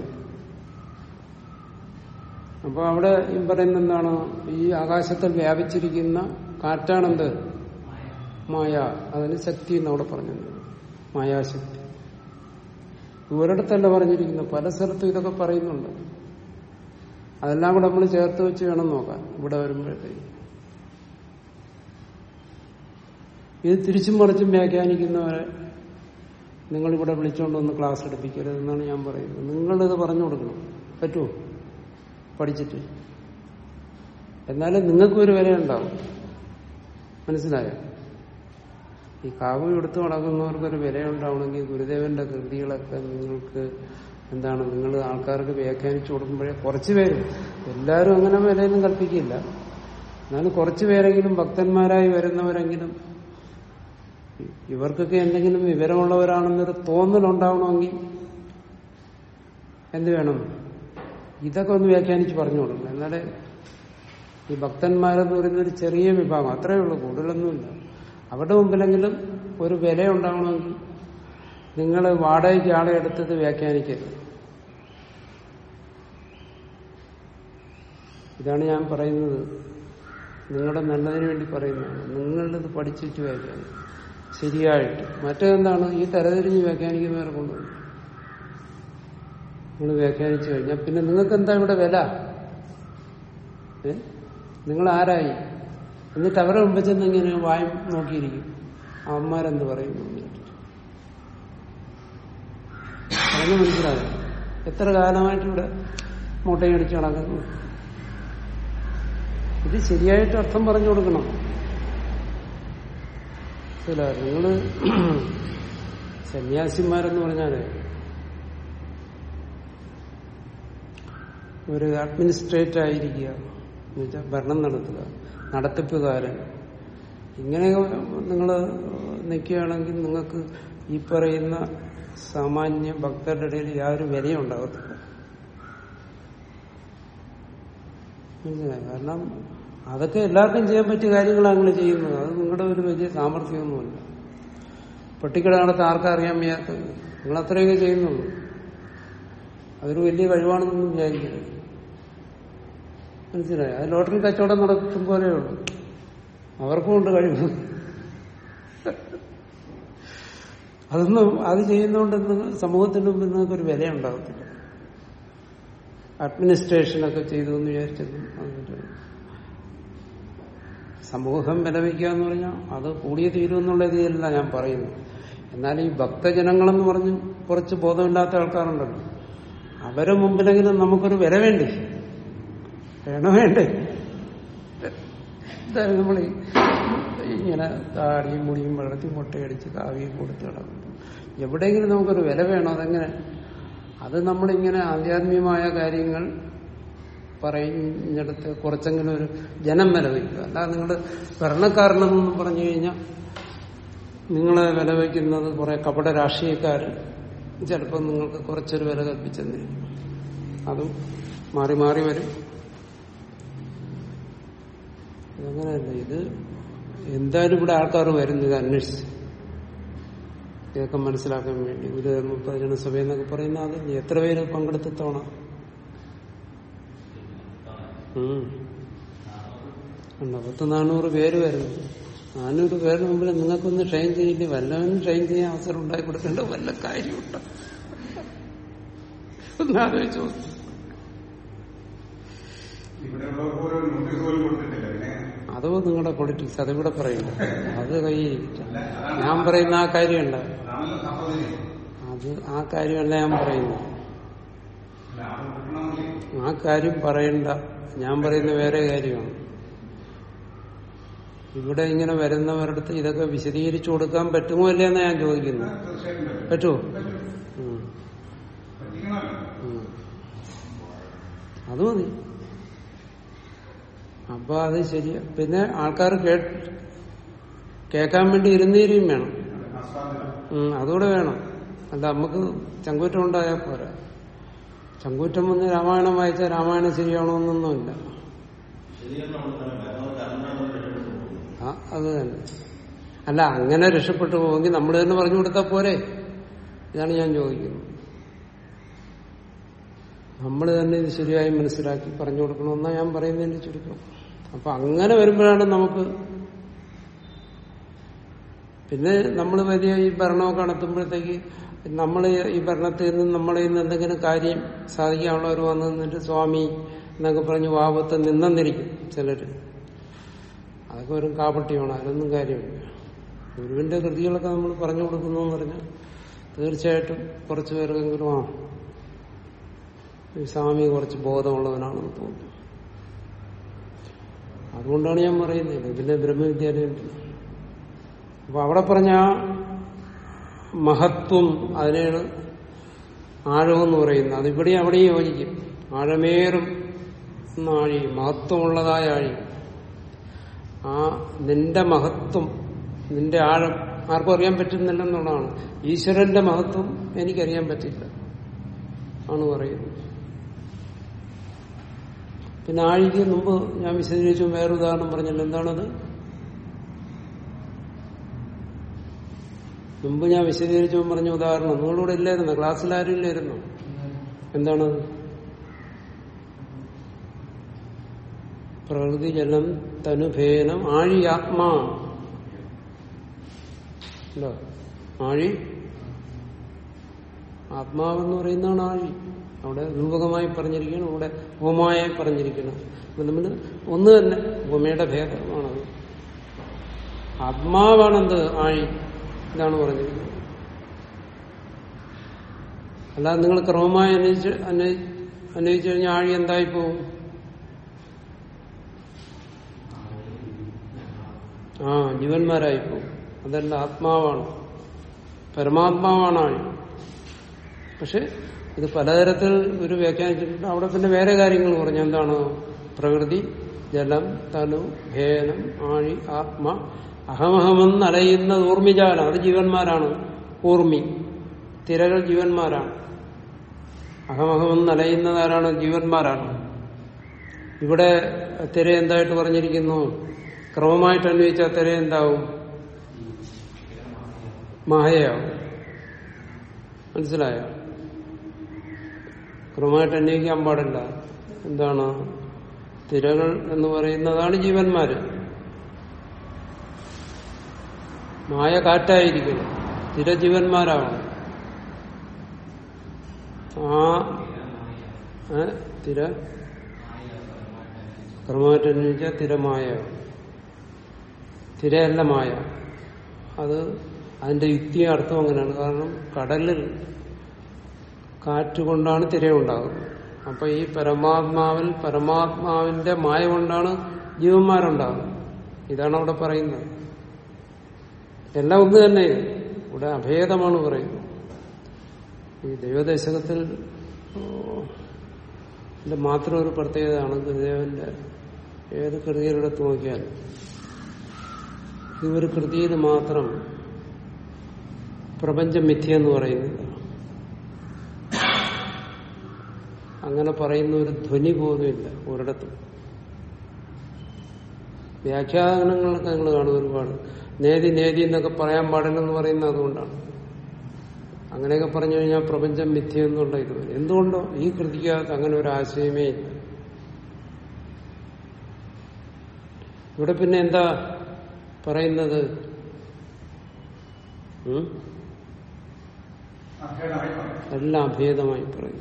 അപ്പൊ അവിടെ ഈ പറയുന്ന എന്താണ് ഈ ആകാശത്തിൽ വ്യാപിച്ചിരിക്കുന്ന കാറ്റാണെന്ത് മായ അതിന് ശക്തി എന്ന് അവിടെ പറഞ്ഞത് മായാശക്തി ഒരിടത്തല്ല പറഞ്ഞിരിക്കുന്നത് പല സ്ഥലത്തും ഇതൊക്കെ പറയുന്നുണ്ട് അതെല്ലാം കൂടെ നമ്മൾ ചേർത്ത് വെച്ച് വേണം നോക്കാൻ ഇവിടെ വരുമ്പോഴത്തേക്ക് ഇത് തിരിച്ചും മറിച്ചും വ്യാഖ്യാനിക്കുന്നവരെ നിങ്ങളിവിടെ വിളിച്ചുകൊണ്ട് വന്ന് ക്ലാസ് എടുപ്പിക്കരുതെന്നാണ് ഞാൻ പറയുന്നത് നിങ്ങളിത് പറഞ്ഞു കൊടുക്കണം പറ്റുമോ പഠിച്ചിട്ട് എന്നാലും നിങ്ങൾക്കും ഒരു വില ഉണ്ടാവും മനസ്സിലായോ ഈ കാവ് എടുത്തു നടക്കുന്നവർക്കൊരു വില ഉണ്ടാവണമെങ്കിൽ ഗുരുദേവന്റെ കൃതികളൊക്കെ നിങ്ങൾക്ക് എന്താണ് നിങ്ങൾ ആൾക്കാർക്ക് വ്യാഖ്യാനിച്ചു കൊടുക്കുമ്പോഴേ കുറച്ച് പേര് എല്ലാവരും അങ്ങനെ വിലയൊന്നും കൽപ്പിക്കില്ല എന്നാലും കുറച്ച് പേരെങ്കിലും ഭക്തന്മാരായി വരുന്നവരെങ്കിലും ഇവർക്കൊക്കെ എന്തെങ്കിലും വിവരമുള്ളവരാണെന്നൊരു തോന്നലുണ്ടാവണമെങ്കിൽ എന്ത് വേണം ഇതൊക്കെ ഒന്ന് വ്യാഖ്യാനിച്ച് പറഞ്ഞു കൊടുക്കണം എന്നാലേ ഈ ഭക്തന്മാരെന്ന് പറയുന്ന ഒരു ചെറിയ വിഭാഗം അത്രയേ ഉള്ളൂ കൂടുതലൊന്നുമില്ല അവരുടെ മുമ്പിലെങ്കിലും ഒരു വില ഉണ്ടാവണമെങ്കിൽ നിങ്ങൾ വാടകയ്ക്ക് ആളെ എടുത്തത് വ്യാഖ്യാനിക്കരുത് ഇതാണ് ഞാൻ പറയുന്നത് നിങ്ങളുടെ നല്ലതിന് വേണ്ടി പറയുന്നതാണ് നിങ്ങളിത് പഠിച്ചിട്ട് വ്യാഖ്യാനം ശരിയായിട്ട് മറ്റേതെന്താണ് ഈ തരതിരിഞ്ഞ് വ്യാഖ്യാനിക്കുന്നവരെ കൊണ്ടുപോയി നിങ്ങൾ വ്യാഖ്യാനിച്ചു കഴിഞ്ഞാൽ പിന്നെ നിങ്ങൾക്ക് എന്താ ഇവിടെ വില ഏ നിങ്ങൾ ആരായി എന്നിട്ട് അവരെ മുമ്പ് ചെന്ന് ഇങ്ങനെ വായം നോക്കിയിരിക്കും അവന്മാരെന്ത് പറയുന്നു എന്ന് കേട്ടിട്ട്. പറഞ്ഞ് മനസ്സിലായോ എത്ര കാലമായിട്ട് ഇവിടെ മുട്ടയടിച്ച് നടക്കുന്നു ഇത് ശരിയായിട്ട് അർത്ഥം പറഞ്ഞു കൊടുക്കണം ചില നിങ്ങള് സന്യാസിമാരെന്ന് പറഞ്ഞാല് ഒരു അഡ്മിനിസ്ട്രേറ്റർ ആയിരിക്കുക എന്നുവെച്ചാൽ ഭരണം നടത്തുക നടത്തിപ്പുകാരൻ ഇങ്ങനെ നിങ്ങൾ നിൽക്കുകയാണെങ്കിൽ നിങ്ങൾക്ക് ഈ പറയുന്ന സാമാന്യ ഭക്തരുടെ ഇടയിൽ യാതൊരു വിലയും ഉണ്ടാകത്തില്ല മനസ്സിലായോ? കാരണം അതൊക്കെ എല്ലാവർക്കും ചെയ്യാൻ പറ്റിയ കാര്യങ്ങളാണ് നിങ്ങൾ ചെയ്യുന്നത് അത് നിങ്ങളുടെ ഒരു വലിയ സാമർഥ്യമൊന്നുമല്ല പെട്ടിക്കട നടത്ത ആർക്കും അറിയാൻ വയ്യാത്തത് നിങ്ങൾ അത്രയൊക്കെ ചെയ്യുന്നുള്ളൂ അതൊരു വലിയ കഴിവാണെന്നൊന്നും വിചാരിക്കരുത് മനസ്സിലായി അത് ലോട്ടറി കച്ചവടം നടത്തും പോലെയേ ഉള്ളൂ അവർക്കും ഉണ്ട് കഴിവ് അതൊന്നും അത് ചെയ്യുന്നതുകൊണ്ട് നിങ്ങൾ സമൂഹത്തിന് മുമ്പിൽ നിങ്ങൾക്കൊരു വില ഉണ്ടാകത്തില്ല അഡ്മിനിസ്ട്രേഷനൊക്കെ ചെയ്തു എന്ന് വിചാരിച്ചതും അതിന്റെ സമൂഹം വിലവയ്ക്കുക എന്ന് പറഞ്ഞാൽ അത് കൂടിയ തീരുമെന്നുള്ള രീതിയിലല്ല ഞാൻ പറയുന്നു എന്നാൽ ഈ ഭക്തജനങ്ങളെന്ന് പറഞ്ഞ് കുറച്ച് ബോധമില്ലാത്ത ആൾക്കാരുണ്ടല്ലോ അവരെ മുമ്പിലെങ്കിലും നമുക്കൊരു വില വേണ്ടേ വേണോ വേണ്ടേ എന്തായാലും നമ്മൾ ഇങ്ങനെ താടിയും മുടിയും വളർത്തി മുട്ടയടിച്ച് കാവിയും കൊടുത്ത് കിടക്കുന്നു എവിടെയെങ്കിലും നമുക്കൊരു വില വേണോ അതെങ്ങനെ അത് നമ്മളിങ്ങനെ ആധ്യാത്മികമായ കാര്യങ്ങൾ പറയുന്നിടത്ത് കുറച്ചെങ്കിലും ഒരു ജനം വില വയ്ക്കുക അല്ലാതെ നിങ്ങൾ ഭരണക്കാരനെന്നൊന്നും പറഞ്ഞു കഴിഞ്ഞാൽ നിങ്ങളെ വില വയ്ക്കുന്നത് കുറെ കപട രാഷ്ട്രീയക്കാർ ചിലപ്പോൾ നിങ്ങൾക്ക് കുറച്ചൊരു വില കൽപ്പിച്ചെന്നിരിക്കും അതും മാറി മാറി വരും ഇതങ്ങനെയല്ല ഇത് എന്തായാലും ഇവിടെ ആൾക്കാർ വരുന്നു ഇത് അന്വേഷിച്ച് ഇതൊക്കെ മനസ്സിലാക്കാൻ വേണ്ടി ഗുരുധർമ്മ പരിചരണ സഭ എന്നൊക്കെ പറയുന്ന അത് എത്ര പേര് പങ്കെടുത്ത തവണ ഉം. ഉണ്ടോ പത്ത് നാനൂറ് പേര് വരുന്നു നാനൂറ് പേരുടെ മുമ്പിൽ നിങ്ങൾക്കൊന്ന് ട്രെയിൻ ചെയ്യില്ലേ വല്ലവനും ട്രെയിൻ ചെയ്യാൻ അവസരം ഉണ്ടാക്കി കൊടുക്കേണ്ട വല്ല കാര്യമുണ്ടോ ഒന്ന് ആലോചിച്ചു നോക്ക്. ഇവിടെയുള്ളവർക്ക് ഒരു നോട്ടീസ് പോലും കൊടുത്തിട്ടില്ല പിന്നെ അതോ നിങ്ങളുടെ പൊളിറ്റിക്സ് അതിവിടെ പറയില്ല അത് കൈയിരിക്കും ഞാൻ പറയുന്ന ആ കാര്യമുണ്ട് അതാണല്ലോ സഹോദരി അത് ആ കാര്യമല്ല ഞാൻ പറയുന്നത് അല്ല അത് കിട്ടണമെങ്കിൽ ആ കാര്യം പറയണ്ട ഞാൻ പറയുന്ന വേറെ കാര്യമാണ് ഇവിടെ ഇങ്ങനെ വരുന്നവരുടെ അടുത്ത് ഇതൊക്കെ വിശദീകരിച്ചു കൊടുക്കാൻ പറ്റുമോ അല്ലയെന്നാ ഞാൻ ചോദിക്കുന്നത് തീർച്ചയായിട്ടും പറ്റും. പറ്റുമോ പറ്റും. ഉം. പറ്റിക്കണമല്ലോ ഉം. അത് മതി അപ്പൊ അത് ശരിയാ പിന്നെ ആൾക്കാർ കേൾക്കാൻ വേണ്ടി ഇരുന്നേരിയും വേണം ആസ്വാദനം ഉം, അതുകൂടെ വേണം അല്ല നമുക്ക് ചങ്കൂറ്റം ഉണ്ടായാൽ പോരാ ചങ്കൂറ്റം വന്ന് രാമായണം വായിച്ചാൽ രാമായണം ശരിയാവണമെന്നൊന്നുമില്ല ആ അത് തന്നെ അല്ല അങ്ങനെ രക്ഷപ്പെട്ടു പോവെങ്കിൽ നമ്മൾ തന്നെ പറഞ്ഞു കൊടുത്താൽ പോരെ ഇതാണ് ഞാൻ ചോദിക്കുന്നത് നമ്മൾ തന്നെ ഇത് ശരിയായി മനസ്സിലാക്കി പറഞ്ഞു കൊടുക്കണമെന്നാ ഞാൻ പറയുന്നതിന്റെ ചുരുക്കം അപ്പൊ അങ്ങനെ വരുമ്പോഴാണ് നമുക്ക് പിന്നെ നമ്മൾ വലിയ ഈ ഭരണമൊക്കെ നടത്തുമ്പോഴത്തേക്ക് നമ്മൾ ഈ ഭരണത്തിൽ നിന്ന് നമ്മളെ നിന്ന് എന്തെങ്കിലും കാര്യം സാധിക്കാനുള്ളവർ വന്ന് നിന്നിട്ട് സ്വാമി എന്നൊക്കെ പറഞ്ഞ് വാപത്ത് നിന്നെന്നിരിക്കും ചിലര് അതൊക്കെ വെറും കാപട്യമാണ് അതിലൊന്നും കാര്യമില്ല ഗുരുവിന്റെ കൃതികളൊക്കെ നമ്മൾ പറഞ്ഞു കൊടുക്കുന്നു എന്ന് പറഞ്ഞാൽ തീർച്ചയായിട്ടും കുറച്ചു പേർക്കെങ്കിലും ആ ഈ സ്വാമി കുറച്ച് ബോധമുള്ളവനാണെന്ന് തോന്നുന്നു അതുകൊണ്ടാണ് ഞാൻ പറയുന്നത് പിന്നെ ബ്രഹ്മവിദ്യാലയം അപ്പൊ അവിടെ പറഞ്ഞ ആ മഹത്വം അതിനെയാണ് ആഴമെന്ന് പറയുന്നത് അതിവിടെയും അവിടെയും യോജിക്കും ആഴമേറും എന്ന ആഴി മഹത്വമുള്ളതായ ആഴി ആ നിന്റെ മഹത്വം നിന്റെ ആഴം ആർക്കും അറിയാൻ പറ്റുന്നില്ലെന്നുള്ളതാണ് ഈശ്വരന്റെ മഹത്വം എനിക്കറിയാൻ പറ്റില്ല ആണ് പറയുന്നത് പിന്നെ ആഴിക്ക് മുമ്പ് ഞാൻ വിശദീകരിച്ചു വേറെ ഉദാഹരണം പറഞ്ഞല്ലോ എന്താണത് മുമ്പ് ഞാൻ വിശദീകരിച്ചു പറഞ്ഞ ഉദാഹരണം നിങ്ങളിവിടെ ഇല്ലായിരുന്നു ക്ലാസ്സിൽ ആരും ഇല്ലായിരുന്നു എന്താണത് പ്രകൃതി ജലം തനുഭേനം ആഴി ആത്മാ ഉണ്ടോ ആഴി ആത്മാവെന്ന് പറയുന്നതാണ് ആഴി അവിടെ രൂപകമായി പറഞ്ഞിരിക്കണം ഇവിടെ ഉപമായായി പറഞ്ഞിരിക്കണം അപ്പൊ നമ്മൾ ഒന്ന് തന്നെ ഉപമയുടെ ഭേദമാണത് ആത്മാവാണെന്ത് ആഴി ഇതാണ് പറഞ്ഞിരിക്കുന്നത് അല്ലാതെ നിങ്ങൾ ക്രമമായി അന്വയിച്ച് അന്വയി- അന്വയിച്ചു കഴിഞ്ഞാൽ ആഴി എന്തായി പോവും ആ ജീവന്മാരായി പോകും അതല്ല ആത്മാവാണ് പരമാത്മാവാണ് ആഴി പക്ഷെ ഇത് പലതരത്തിൽ ഒരു വ്യാഖ്യാനിച്ചിട്ടുണ്ട് അവിടെ പിന്നെ വേറെ കാര്യങ്ങൾ പറഞ്ഞു എന്താണ് പ്രകൃതി ജലം തനു ഭേനം ആഴി ആത്മ അഹമഹമെന്ന് അലയുന്നത് ഊർമിജാലം അത് ജീവന്മാരാണ് ഊർമി തിരകൾ ജീവന്മാരാണ് അഹമഹമെന്ന് അലയുന്നത് ആരാണ് ജീവന്മാരാണ് ഇവിടെ തിര എന്തായിട്ട് പറഞ്ഞിരിക്കുന്നു ക്രമമായിട്ട് അന്വയിച്ചാൽ തിര എന്താവും മായയാവും മനസ്സിലായോ ക്രമമായിട്ട് അന്വയിക്കാൻ പാടില്ല എന്താണ് തിരകൾ എന്ന് പറയുന്നതാണ് ജീവന്മാര് മായ കാറ്റായിരിക്കണം തിര ജീവന്മാരാവണം ആ ഏ? തിര ക്രമമായിട്ട് അന്വയിച്ചാൽ തിരമായാവും തിരയല്ല മായ അത് അതിന്റെ യുക്തിയും അർത്ഥം അങ്ങനെയാണ് കാരണം കടലിൽ കാറ്റുകൊണ്ടാണ് തിരയുണ്ടാകുന്നത് അപ്പൊ ഈ പരമാത്മാവിൽ പരമാത്മാവിന്റെ മായ കൊണ്ടാണ് ജീവന്മാരുണ്ടാകുന്നത് ഇതാണ് അവിടെ പറയുന്നത് എല്ലാം ഒന്ന് തന്നെ ഇത്. ഇവിടെ അഭേദമാണ് പറയുന്നത് ഈ ദൈവദശകത്തിൽ ഓ, ഇതിന്റെ മാത്രം ഒരു പ്രത്യേകതയാണ് ഗുരുദേവന്റെ ഏത് കൃതിയിലെടുത്ത് നോക്കിയാലും ഈ ഒരു കൃതിയിൽ മാത്രം പ്രപഞ്ചം മിഥ്യ എന്ന് പറയുന്നില്ല അങ്ങനെ പറയുന്ന ഒരു ധ്വനി പോലുമില്ല ഒരിടത്തും വ്യാഖ്യാനങ്ങളൊക്കെ നിങ്ങൾ കാണും ഒരുപാട് നേതി നേതി എന്നൊക്കെ പറയാൻ പാടില്ലെന്ന് പറയുന്നത് അതുകൊണ്ടാണ് അങ്ങനെയൊക്കെ പറഞ്ഞു കഴിഞ്ഞാൽ പ്രപഞ്ചം മിഥ്യ എന്നുള്ള ഇത് വരും എന്തുകൊണ്ടോ ഈ കൃതിക്കകത്ത് അങ്ങനെ ഒരു ആശയമേ ഇല്ല ഇവിടെ പിന്നെ എന്താ പറയുന്നത് ഉം? അഭേദമായി പറയാം എല്ലാം അഭേദമായി പറയും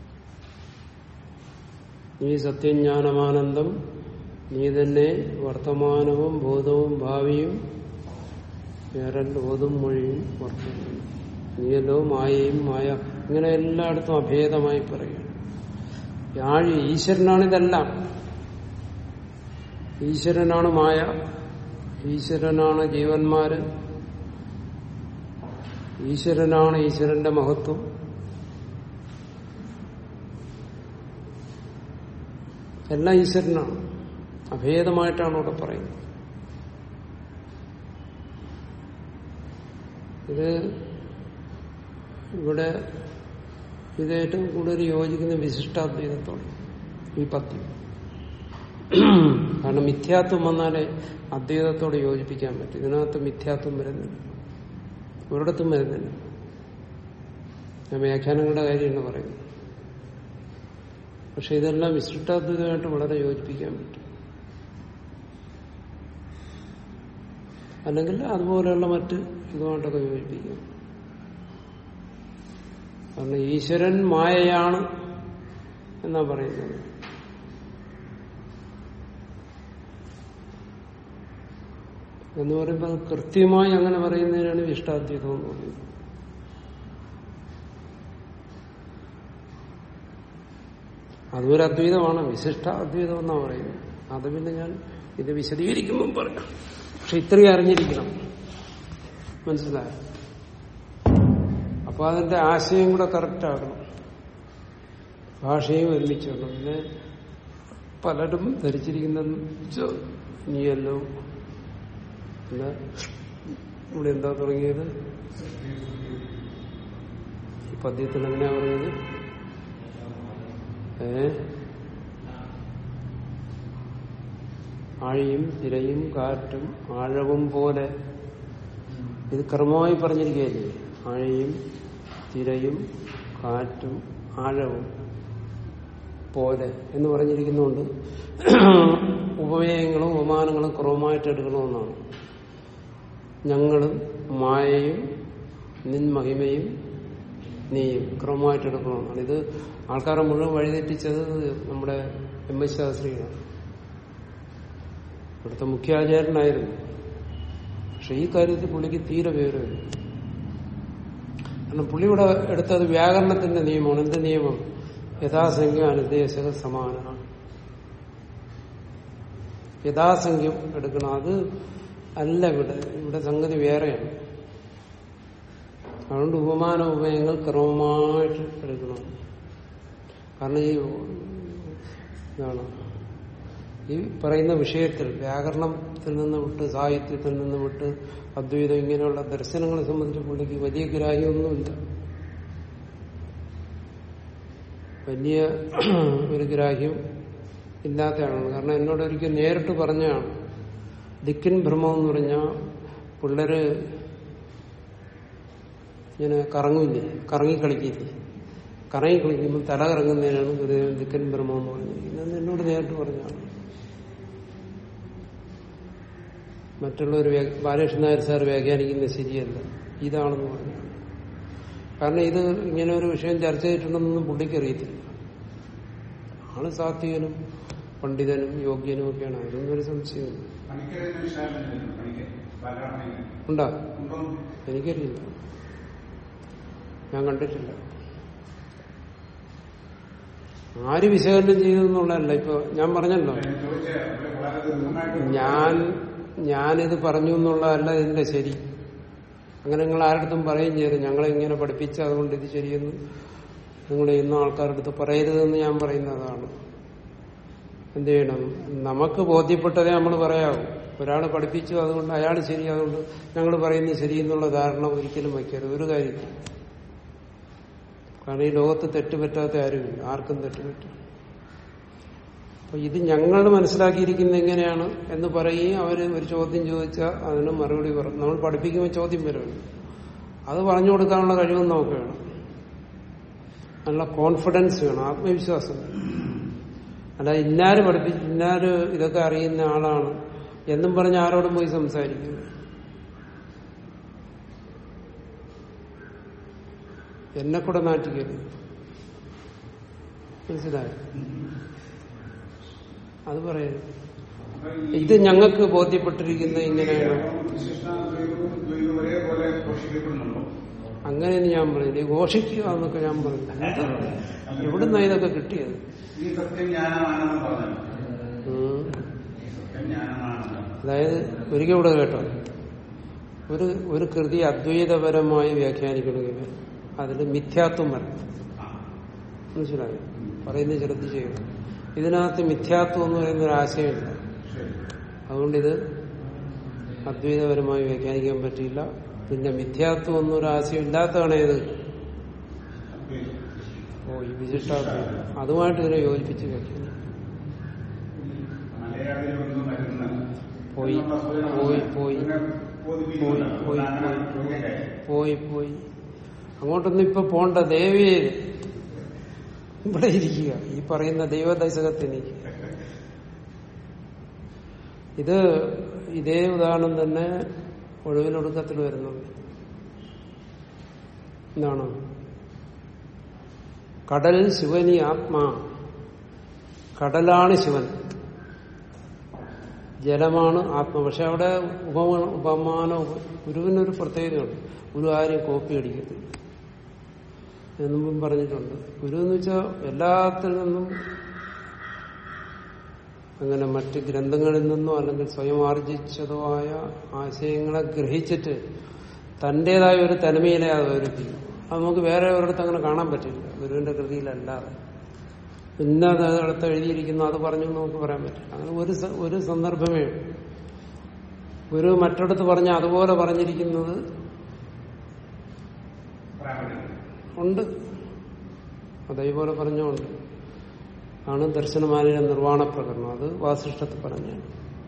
നീ സത്യജ്ഞാനമാനന്ദം നീ തന്നെ വർത്തമാനവും ഭൂതവും ഭാവിയും വേറെ ബോധവും മൊഴിയും വർത്തമാനം നീയല്ലോ മായയും മായ ഇങ്ങനെ എല്ലായിടത്തും അഭേദമായി പറയും യാഴി ഈശ്വരനാണ് ഇതെല്ലാം ഈശ്വരനാണ് മായ ഈശ്വരനാണ് ജീവന്മാര് ഈശ്വരനാണ് ഈശ്വരന്റെ മഹത്വം എല്ലാം ഈശ്വരനാണ് അഭേദമായിട്ടാണ് ഇവിടെ പറയുന്നത് ഇത് ഇവിടെ ഇത് ഏറ്റവും കൂടുതൽ യോജിക്കുന്ന വിശിഷ്ടാദ്വൈതത്തോട് ഈ പദ്യം കാരണം മിഥ്യാത്വം വന്നാലേ അദ്വൈതത്തോട് യോജിപ്പിക്കാൻ പറ്റും ഇതിനകത്ത് മിഥ്യാത്വം വരുന്നില്ല ഒരിടത്തും വരുന്നില്ല ഞാൻ വ്യാഖ്യാനങ്ങളുടെ കാര്യമാണ് പറയുന്നത് പക്ഷെ ഇതെല്ലാം വിശിഷ്ടാദ്വൈതമായിട്ട് വളരെ യോജിപ്പിക്കാൻ പറ്റും അല്ലെങ്കിൽ അതുപോലെയുള്ള മറ്റ് ഇതുമായിട്ടൊക്കെ യോജിപ്പിക്കാം കാരണം ഈശ്വരൻ മായയാണ് എന്നാ പറയുന്നത് എന്ന് പറയുമ്പോൾ അത് കൃത്യമായി അങ്ങനെ പറയുന്നതിനാണ് ഇഷ്ടാദ്വൈതം എന്ന് പറയുന്നത് അതൊരു അദ്വൈതമാണ് വിശിഷ്ട അദ്വൈതം എന്നാ പറയുന്നത് അത് പിന്നെ ഞാൻ ഇത് വിശദീകരിക്കുമ്പം പറയാം പക്ഷെ ഇത്രയും അറിഞ്ഞിരിക്കണം മനസ്സിലായോ അപ്പൊ അതിന്റെ ആശയം കൂടെ കറക്റ്റ് ആകണം ഭാഷയും ഒരുമിച്ച് വേണം പിന്നെ പലരും ധരിച്ചിരിക്കുന്ന നീയല്ലോ പിന്നെ ഇവിടെ എന്താ തുടങ്ങിയത് ഈ പദ്യത്തിൽ എങ്ങനെയാ പറഞ്ഞത് ഏ ആഴിയും തിരയും കാറ്റും ആഴവും പോലെ ഇത് ക്രമമായി പറഞ്ഞിരിക്കുകയല്ലേ ആഴയും തിരയും കാറ്റും ആഴവും പോലെ എന്ന് പറഞ്ഞിരിക്കുന്നുണ്ട് ഉപമേയങ്ങളും ഉപമാനങ്ങളും ക്രമമായിട്ട് എടുക്കണമെന്നാണ് ഞങ്ങളും മായയും നിൻ മഹിമയും നീയും ക്രമമായിട്ട് എടുക്കണമെന്നാണ് ഇത് ആൾക്കാരെ മുഴുവൻ വഴിതെറ്റിച്ചത് നമ്മുടെ എം എസ് ശാസ്ത്രിയാണ് ഇവിടുത്തെ മുഖ്യാചാര്യനായിരുന്നു പക്ഷെ ഈ കാര്യത്തിൽ പുള്ളിക്ക് തീരെ വിവരമില്ല കാരണം പുള്ളി ഇവിടെ എടുത്തത് വ്യാകരണത്തിന്റെ നിയമമാണ് എന്ത് നിയമം യഥാസംഖ്യം അനുദ്ദേശക സമാനമാണ് യഥാസംഖ്യം എടുക്കണം അത് അല്ല ഇവിടെ ഇവിടെ സംഗതി വേറെയാണ് അതുകൊണ്ട് ഉപമാന ഉപയങ്ങൾ ക്രമമായിട്ട് എടുക്കണം കാരണം ഈ ഇതാണ് ഈ പറയുന്ന വിഷയത്തിൽ വ്യാകരണത്തിൽ നിന്ന് വിട്ട് സാഹിത്യത്തിൽ നിന്ന് വിട്ട് അദ്വൈതം ഇങ്ങനെയുള്ള ദർശനങ്ങളെ സംബന്ധിച്ച് പുള്ളിക്ക് വലിയ ഗ്രാഹ്യമൊന്നുമില്ല വലിയ ഒരു ഗ്രാഹ്യം ഇല്ലാത്തതാണ് കാരണം എന്നോട് ഒരിക്കൽ നേരിട്ട് പറഞ്ഞാണ് ദിക്കിൻ ഭ്രമം എന്ന് പറഞ്ഞാൽ പിള്ളേര് ഇങ്ങനെ കറങ്ങില്ലേ കറങ്ങിക്കളിക്കില്ലേ കറങ്ങി കളിക്കുമ്പോൾ തല കറങ്ങുന്നതിനാണ് ഗുരുദേവൻ ദിക്കൻ ഭ്രമം എന്ന് പറഞ്ഞിരിക്കുന്നത് എന്നോട് നേരിട്ട് പറഞ്ഞാണ് മറ്റുള്ളവർ ബാലകൃഷ്ണൻ നായർ സാർ വ്യാഖ്യാനിക്കുന്നത് ശരിയല്ല ഇതാണെന്ന് പറഞ്ഞു കാരണം ഇത് ഇങ്ങനെ ഒരു വിഷയം ചർച്ച ചെയ്തിട്ടുണ്ടെന്നൊന്നും പുള്ളിക്ക് അറിയത്തില്ല ആള് സാത്വികനും പണ്ഡിതനും യോഗ്യനും ഒക്കെയാണ് അതൊന്നും ഒരു സംശയമില്ല പണിക്കരത്തിന് വിശാലം പണിക്കർ ബാലരാമയ്ക്ക് ഉണ്ടാ ഉണ്ടോ എനിക്കറിയില്ല ഞാൻ കണ്ടിട്ടില്ല ആര് വിശകലനം ചെയ്തു എന്നുള്ളതല്ല ഇപ്പൊ ഞാൻ പറഞ്ഞല്ലോ ഞാൻ ചോദിച്ച വളരെ വളരെ ദീർഘമായിട്ട് ഞാൻ ഞാനിത് പറഞ്ഞു എന്നുള്ളതല്ല ഇതിന്റെ ശരി അങ്ങനെ നിങ്ങൾ ആരുടെ പറയും ചെയ്തു ഞങ്ങളെ ഇങ്ങനെ പഠിപ്പിച്ച അതുകൊണ്ട് ഇത് ശരിയെന്ന് നിങ്ങൾ ഇന്ന ആൾക്കാരുടെ അടുത്ത് പറയരുതെന്ന് ഞാൻ പറയുന്നതാണ് എന്ത് ചെയ്യണം നമുക്ക് ബോധ്യപ്പെട്ടതേ നമ്മൾ പറയാവൂ ഒരാൾ പഠിപ്പിച്ചു അതുകൊണ്ട് അയാൾ ശരി അതുകൊണ്ട് ഞങ്ങൾ പറയുന്നത് ശരി എന്നുള്ള ധാരണ ഒരിക്കലും വയ്ക്കരുത് ഒരു കാര്യത്തിൽ കാരണം ഈ ലോകത്ത് തെറ്റുപറ്റാത്ത ആരുമില്ല ആർക്കും തെറ്റുപറ്റും അപ്പൊ ഇത് ഞങ്ങൾ മനസ്സിലാക്കിയിരിക്കുന്നത് എങ്ങനെയാണ് എന്ന് പറയുകയും അവര് ഒരു ചോദ്യം ചോദിച്ചാൽ അതിന് മറുപടി പറയും നമ്മൾ പഠിപ്പിക്കുമ്പോൾ ചോദ്യം വരുമല്ലോ അത് പറഞ്ഞു കൊടുക്കാനുള്ള കഴിവും നമുക്ക് വേണം നല്ല കോൺഫിഡൻസ് വേണം ആത്മവിശ്വാസം വേണം. അല്ല ഇന്നാര് പഠിപ്പിച്ച് ഇന്നാര് ഇതൊക്കെ അറിയുന്ന ആളാണ് എന്നും പറഞ്ഞ് ആരോടും പോയി സംസാരിക്കും എന്നെ കൂടെ നാട്ടിക്കരുത് മനസ്സിലായോ അത് പറയരുത് ഇത് ഞങ്ങൾക്ക് ബോധ്യപ്പെട്ടിരിക്കുന്ന ഇങ്ങനെയാണ് വിശിഷ്ടാദ്വൈതവും ദ്വൈതവും ഒരേപോലെ ഘോഷിക്കപ്പെടുന്നുണ്ടോ അങ്ങനെയെന്ന് ഞാൻ പറഞ്ഞില്ല ഈ ഘോഷിക്കുക എന്നൊക്കെ ഞാൻ പറഞ്ഞു എവിടുന്നാ ഇതൊക്കെ കിട്ടിയത് ഈ സത്യം ജ്ഞാനമാണെന്ന് പറഞ്ഞു ഉം. ഈ സത്യം ജ്ഞാനമാണെന്ന് അതായത് ഒരിക്കൽ കൂടെ കേട്ടോ ഒരു ഒരു കൃതി അദ്വൈതപരമായി വ്യാഖ്യാനിക്കണമെങ്കിൽ അതിൽ മിഥ്യാത്വം വരണം മനസ്സിലായോ പറയുന്നത് ശ്രദ്ധിച്ച് ചെയ്യണം ഇതിനകത്ത് മിഥ്യാത്വം എന്ന് പറയുന്ന ഒരു ആശയമില്ല ശരി അതുകൊണ്ട് ഇത് അദ്വൈതപരമായി വ്യാഖ്യാനിക്കാൻ പറ്റില്ല പിന്നെ മിഥ്യാത്വം എന്നൊരു ആശയം ഇല്ലാത്തതാണ് ഏത് അദ്വൈതം. ഓ ഈ വിശിഷ്ടാദ്വൈതം അതുമായിട്ട് ഇതിനെ യോജിപ്പിച്ച് വ്യാഖ്യാനിക്കും മലയാളികളൊന്നും മരുന്ന് പോയി, എന്നുള്ള സൂചന പോയി, പോയി. പിന്നെ പോയി, ബോധിപ്പിക്കുന്നുണ്ട്. പോയി, ഉദാഹരണം പോയി. ചോദിക്കട്ടെ? പോയി പോയി അങ്ങോട്ടൊന്നും ഇപ്പൊ പോണ്ട ദേവിയെ ഇവിടെ ഇരിക്കുക ഈ പറയുന്ന ദൈവദശകത്തിന് ഇത് ഇതേ ഉദാഹരണം തന്നെ ഒഴിവിലൊടുക്കത്തിൽ വരുന്നുണ്ട് എന്താണ് കടൽ ശിവനി ആത്മാ കടലാണ് ശിവൻ ജലമാണ് ആത്മ പക്ഷെ അവിടെ ഉപമാന ഉപമാന ഗുരുവിനൊരു പ്രത്യേകതയുണ്ട് ഗുരു ആരും കോപ്പി അടിക്കത്തില്ല എന്നും പറഞ്ഞിട്ടുണ്ട് ഗുരു എന്ന് വെച്ചാൽ എല്ലാത്തിൽ നിന്നും അങ്ങനെ മറ്റ് ഗ്രന്ഥങ്ങളിൽ നിന്നോ അല്ലെങ്കിൽ സ്വയം ആർജിച്ചതോ ആയ ആശയങ്ങളെ ഗ്രഹിച്ചിട്ട് തന്റേതായ ഒരു തനിമയിലെ അവതരിപ്പിക്കും അത് നമുക്ക് വേറെ ഒരിടത്ത് അങ്ങനെ കാണാൻ പറ്റില്ല ഗുരുവിന്റെ കൃതിയിലല്ലാതെ ഇന്നത് അടുത്ത് എഴുതിയിരിക്കുന്നു അത് പറഞ്ഞു എന്ന് നമുക്ക് പറയാൻ പറ്റില്ല അങ്ങനെ ഒരു സ- ഒരു സന്ദർഭമേ ഉള്ളൂ. ഗുരു മറ്റിടത്ത് പറഞ്ഞ അതുപോലെ പറഞ്ഞിരിക്കുന്നത് പറയാൻ പറ്റില്ല ഉണ്ട് അതേപോലെ പറഞ്ഞുകൊണ്ട് ആണ് ദർശനമാലയുടെ നിർവ്വാണ പ്രകടനം അത് വാസിഷ്ഠത്തിൽ പറഞ്ഞാണ്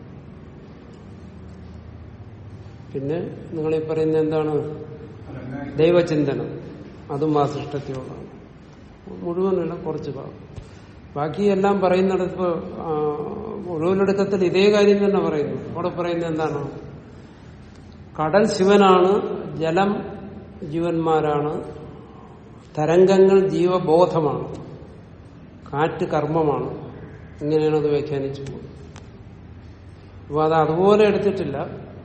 പിന്നെ നിങ്ങൾ ഈ പറയുന്ന എന്താണ് അല്ല ദൈവചിന്തനം അതും വാസിഷ്ഠത്തിലുള്ളതാണ് മുഴുവനല്ല കുറച്ച് ഭാഗം ബാക്കി എല്ലാം പറയുന്നിടത്ത് മുഴുവനെടുക്കത്തിൽ ഇതേ കാര്യം തന്നെ പറയുന്നു അവിടെ പറയുന്നത് എന്താണ് കടൽ ശിവനാണ് ജലം ജീവന്മാരാണ് തരംഗങ്ങൾ ജീവബോധമാണ് കാറ്റ് കർമ്മമാണ് ഇങ്ങനെയാണ് അത് വ്യാഖ്യാനിച്ചു പോകുന്നത് അപ്പൊ അത് അതുപോലെ എടുത്തിട്ടില്ല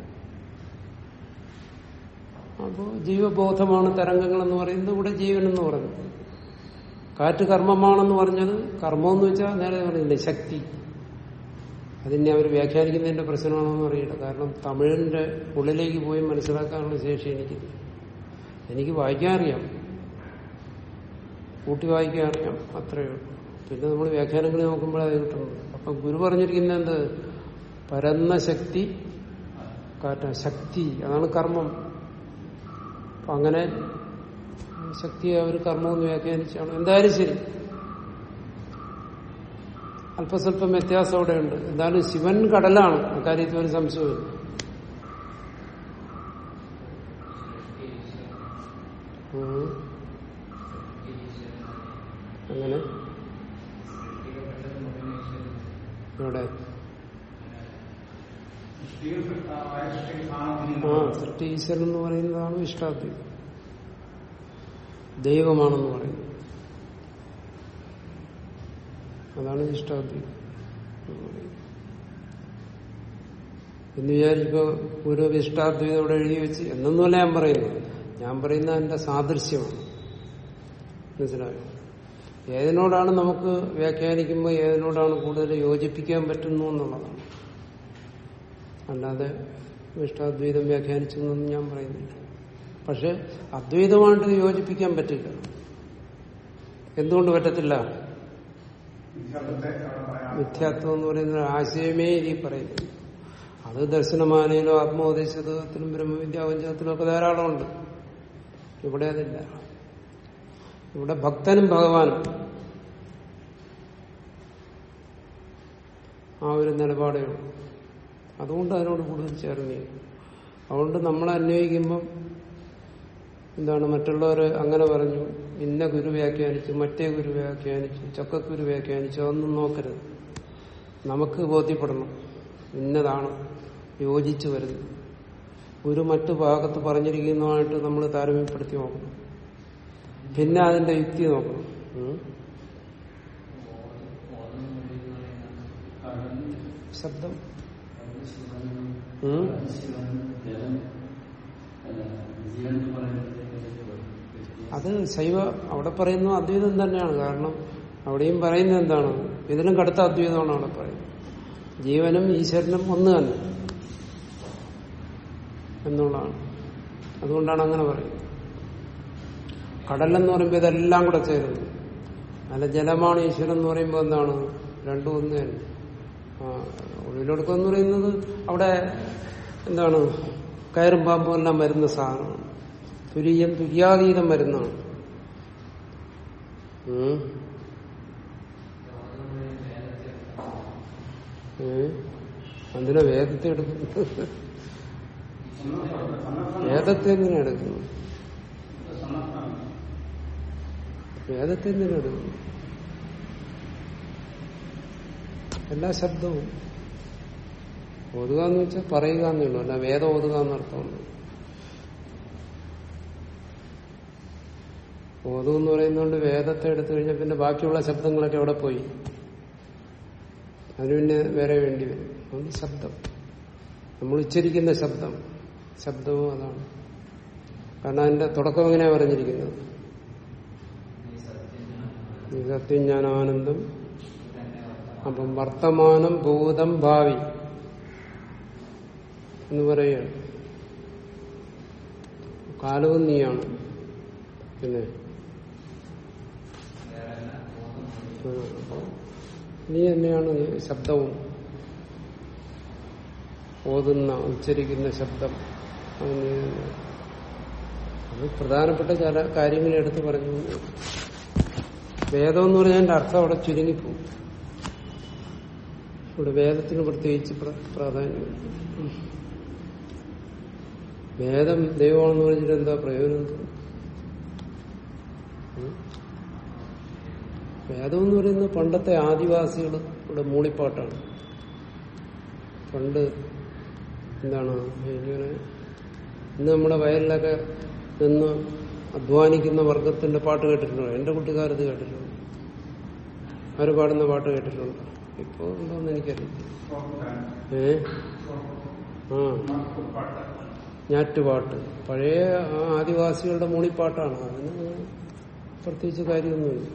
അപ്പോ ജീവബോധമാണ് തരംഗങ്ങൾ എന്ന് പറയുന്നത് ഇവിടെ ജീവൻ എന്ന് പറഞ്ഞു കാറ്റ് കർമ്മമാണെന്ന് പറഞ്ഞത് കർമ്മം എന്ന് വെച്ചാൽ നേരെ പറഞ്ഞില്ലേ ശക്തി അതിനെ അവർ വ്യാഖ്യാനിക്കുന്നതിന്റെ പ്രശ്നമാണെന്ന് അറിയില്ല കാരണം തമിഴിന്റെ ഉള്ളിലേക്ക് പോയി മനസ്സിലാക്കാനുള്ള ശേഷി എനിക്കില്ല എനിക്ക് വായിക്കാൻ അറിയാം കൂട്ടി വായിക്കാൻ അറിയാം അത്രയേ ഉള്ളൂ പിന്നെ നമ്മൾ വ്യാഖ്യാനങ്ങൾ നോക്കുമ്പോഴേ അത് കിട്ടുന്നത് അപ്പൊ ഗുരു പറഞ്ഞിരിക്കുന്നത് എന്ത് പരന്ന ശക്തി കാറ്റ ശക്തി അതാണ് കർമ്മം അപ്പൊ അങ്ങനെ ശക്തിയെ അവർ കർമ്മമെന്ന് വ്യാഖ്യാനിച്ചാണ് എന്തായാലും ശരി അല്പസ്വല്പം വ്യത്യാസം അവിടെയുണ്ട് എന്തായാലും ശിവൻ കടലാണ് അക്കാര്യത്തിൽ ഒരു സംശയമില്ല ഉം. അങ്ങനെ ഇവിടെ ആ സൃഷ്ടി ഈശ്വരൻ എന്ന് പറയുന്നതാണ് ഇഷ്ടാദ്വൈതം ദൈവമാണെന്ന് പറയുന്നത് അതാണ് ഇഷ്ടാദ്വൈതം എന്ന് പറയുന്നത്. എന്ന് വിചാരിച്ചപ്പോ ഒരു ഇഷ്ടാദ്വൈതം ഇവിടെ എഴുതി വെച്ച് എന്നൊന്നുമല്ല ഞാൻ പറയുന്നത് ഞാൻ പറയുന്ന എന്റെ സാദൃശ്യമാണ് മനസ്സിലായോ ഏതിനോടാണ് നമുക്ക് വ്യാഖ്യാനിക്കുമ്പോൾ ഏതിനോടാണ് കൂടുതൽ യോജിപ്പിക്കാൻ പറ്റുന്നു എന്നുള്ളതാണ് അല്ലാതെ ഇഷ്ടാദ്വൈതം വ്യാഖ്യാനിച്ചു എന്നൊന്നും ഞാൻ പറയുന്നില്ല പക്ഷെ അദ്വൈതമായിട്ട് ഇത് യോജിപ്പിക്കാൻ പറ്റില്ല എന്തുകൊണ്ട് പറ്റത്തില്ല വിദ്യാർത്ഥത്തെ അവിടെ പറയാം മിഥ്യാത്വം എന്ന് പറയുന്ന ഒരു ആശയമേ ഈ പറയുന്നു അത് ദർശനമാനയിലോ ആത്മോപദേശത്തിലും ബ്രഹ്മവിദ്യാവഞ്ചകത്തിലും ഒക്കെ ധാരാളമുണ്ട് ഇവിടെ അതില്ല ഇവിടെ ഭക്തനും ഭഗവാനും ആ ഒരു നിലപാടേ ഉള്ളൂ അതുകൊണ്ട് അതിനോട് കൂടുതൽ ചേർന്ന് അതുകൊണ്ട് നമ്മൾ അന്വയിക്കുമ്പം എന്താണ് മറ്റുള്ളവർ അങ്ങനെ പറഞ്ഞു ഇന്ന ഗുരു വ്യാഖ്യാനിച്ചു മറ്റേ ഗുരു വ്യാഖ്യാനിച്ചു ചക്കക്കുരു വ്യാഖ്യാനിച്ചു അതൊന്നും നോക്കരുത് നമുക്ക് ബോധ്യപ്പെടണം ഇന്നതാണ് യോജിച്ചു വരുന്നത് ഗുരു മറ്റു ഭാഗത്ത് പറഞ്ഞിരിക്കുന്നതുമായിട്ട് നമ്മൾ താരതമ്യപ്പെടുത്തി നോക്കണം പിന്നെ അതിന്റെ യുക്തി നോക്കണം ഉം. ശബ്ദം ഉം. അത് ശൈവ അവിടെ പറയുന്നു അദ്വൈതം തന്നെയാണ് കാരണം അവിടെയും പറയുന്നത് എന്താണ് ഇതിലും കടുത്ത അദ്വൈതമാണ് അവിടെ പറയുന്നത് ജീവനും ഈശ്വരനും ഒന്ന് തന്നെ എന്നുള്ളതാണ് അതുകൊണ്ടാണ് അങ്ങനെ പറയുന്നത് കടലെന്ന് പറയുമ്പോൾ ഇതെല്ലാം കൂടെ ചേരുന്നു അല്ല ജലമാണ് ഈശ്വരൻ എന്ന് പറയുമ്പോൾ എന്താണ് രണ്ടും ഒന്ന് തന്നെ ആ ഒഴിവിലൊടുക്കം എന്ന് പറയുന്നത് അവിടെ എന്താണ് കയറും പാമ്പും എല്ലാം വരുന്ന സാധനമാണ് തുരീയം തുര്യാതീതം വരുന്നതാണ് ഉം. ഏ? അതിനെ വേദത്തെ എടുക്കുന്നത് വേദത്തെ എന്തിനാ എടുക്കുന്നത് വേദത്തെ എന്തിനാ എടുക്കുന്നു എല്ലാ ശബ്ദവും ഓതുക എന്ന് വെച്ചാൽ പറയുക എന്നേ ഉള്ളൂ അല്ല വേദം ഓതുക എന്നർത്ഥമുണ്ട് ഓതു എന്ന് പറയുന്നതുകൊണ്ട് വേദത്തെ എടുത്തു കഴിഞ്ഞാൽ പിന്നെ ബാക്കിയുള്ള ശബ്ദങ്ങളൊക്കെ എവിടെ പോയി അതിന് പിന്നെ വേറെ വേണ്ടി വരും അതുകൊണ്ട് ശബ്ദം നമ്മൾ ഉച്ചരിക്കുന്ന ശബ്ദം ശബ്ദവും അതാണ് കാരണം അതിന്റെ തുടക്കം എങ്ങനെയാ പറഞ്ഞിരിക്കുന്നത് ഈ സത്യം ജ്ഞാനാനന്ദം അപ്പം വർത്തമാനം ഭൂതം ഭാവി എന്ന് പറയുകയാണ് കാലവും നീയാണ് പിന്നെ വേറെ എന്നാ ബോധം ആ, അപ്പൊ നീ തന്നെയാണ് ഈ ശബ്ദവും ഓതുന്ന ഉച്ചരിക്കുന്ന ശബ്ദം അത് നീ തന്നെ. അത് പ്രധാനപ്പെട്ട ചില കാര്യങ്ങൾ എടുത്ത് പറഞ്ഞു വേദം എന്ന് പറഞ്ഞാൽ അതിന്റെ അർത്ഥം അവിടെ ചുരുങ്ങിപ്പോവും ഇവിടെ വേദത്തിന് പ്രത്യേകിച്ച് പ്ര- പ്രാധാന്യം വേദം ദൈവമാണെന്ന് പറഞ്ഞിട്ട് എന്താ പ്രയോജനം ഉം? വേദം എന്ന് പറയുന്നത് പണ്ടത്തെ ആദിവാസികൾ ഇവിടെ മൂളിപ്പാട്ടാണ് പണ്ട് എന്താണ് ഇങ്ങനെ ഇന്ന് നമ്മുടെ വയലിലൊക്കെ നിന്ന് അധ്വാനിക്കുന്ന വർഗത്തിന്റെ പാട്ട് കേട്ടിട്ടുണ്ടോ എന്റെ കുട്ടിക്കാരത് കേട്ടിട്ടുണ്ട് അവർ പാടുന്ന പാട്ട് കേട്ടിട്ടുണ്ട് ഇപ്പോ ഉണ്ടോന്ന് എനിക്കറിയില്ല ഏ ആ ഞാറ്റുപാട്ട് പഴയ ആ ആദിവാസികളുടെ മൂളിപ്പാട്ടാണ് അതിന് പ്രത്യേകിച്ച് കാര്യമൊന്നുമില്ല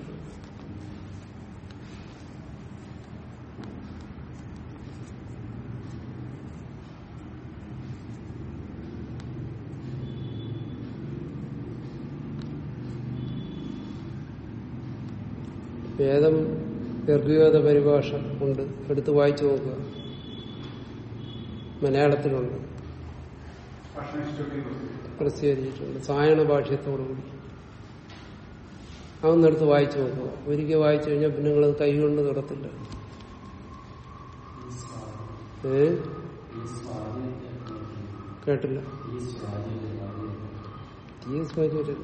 വേദം ദീർഘവേദ പരിഭാഷ ഉണ്ട് എടുത്ത് വായിച്ചു നോക്കുക മലയാളത്തിലുണ്ട് പ്രസിദ്ധീകരിച്ചിട്ടുണ്ട് സായണ ഭാഷ്യത്തോടുകൂടി അതൊന്നും എടുത്ത് വായിച്ചു നോക്കുക ഒരിക്കൽ വായിച്ചു കഴിഞ്ഞാൽ പിന്നെ നിങ്ങളത് കൈകൊണ്ട് തുറത്തില്ല ഏ കേട്ടില്ല ടി എസ് വാര്യര്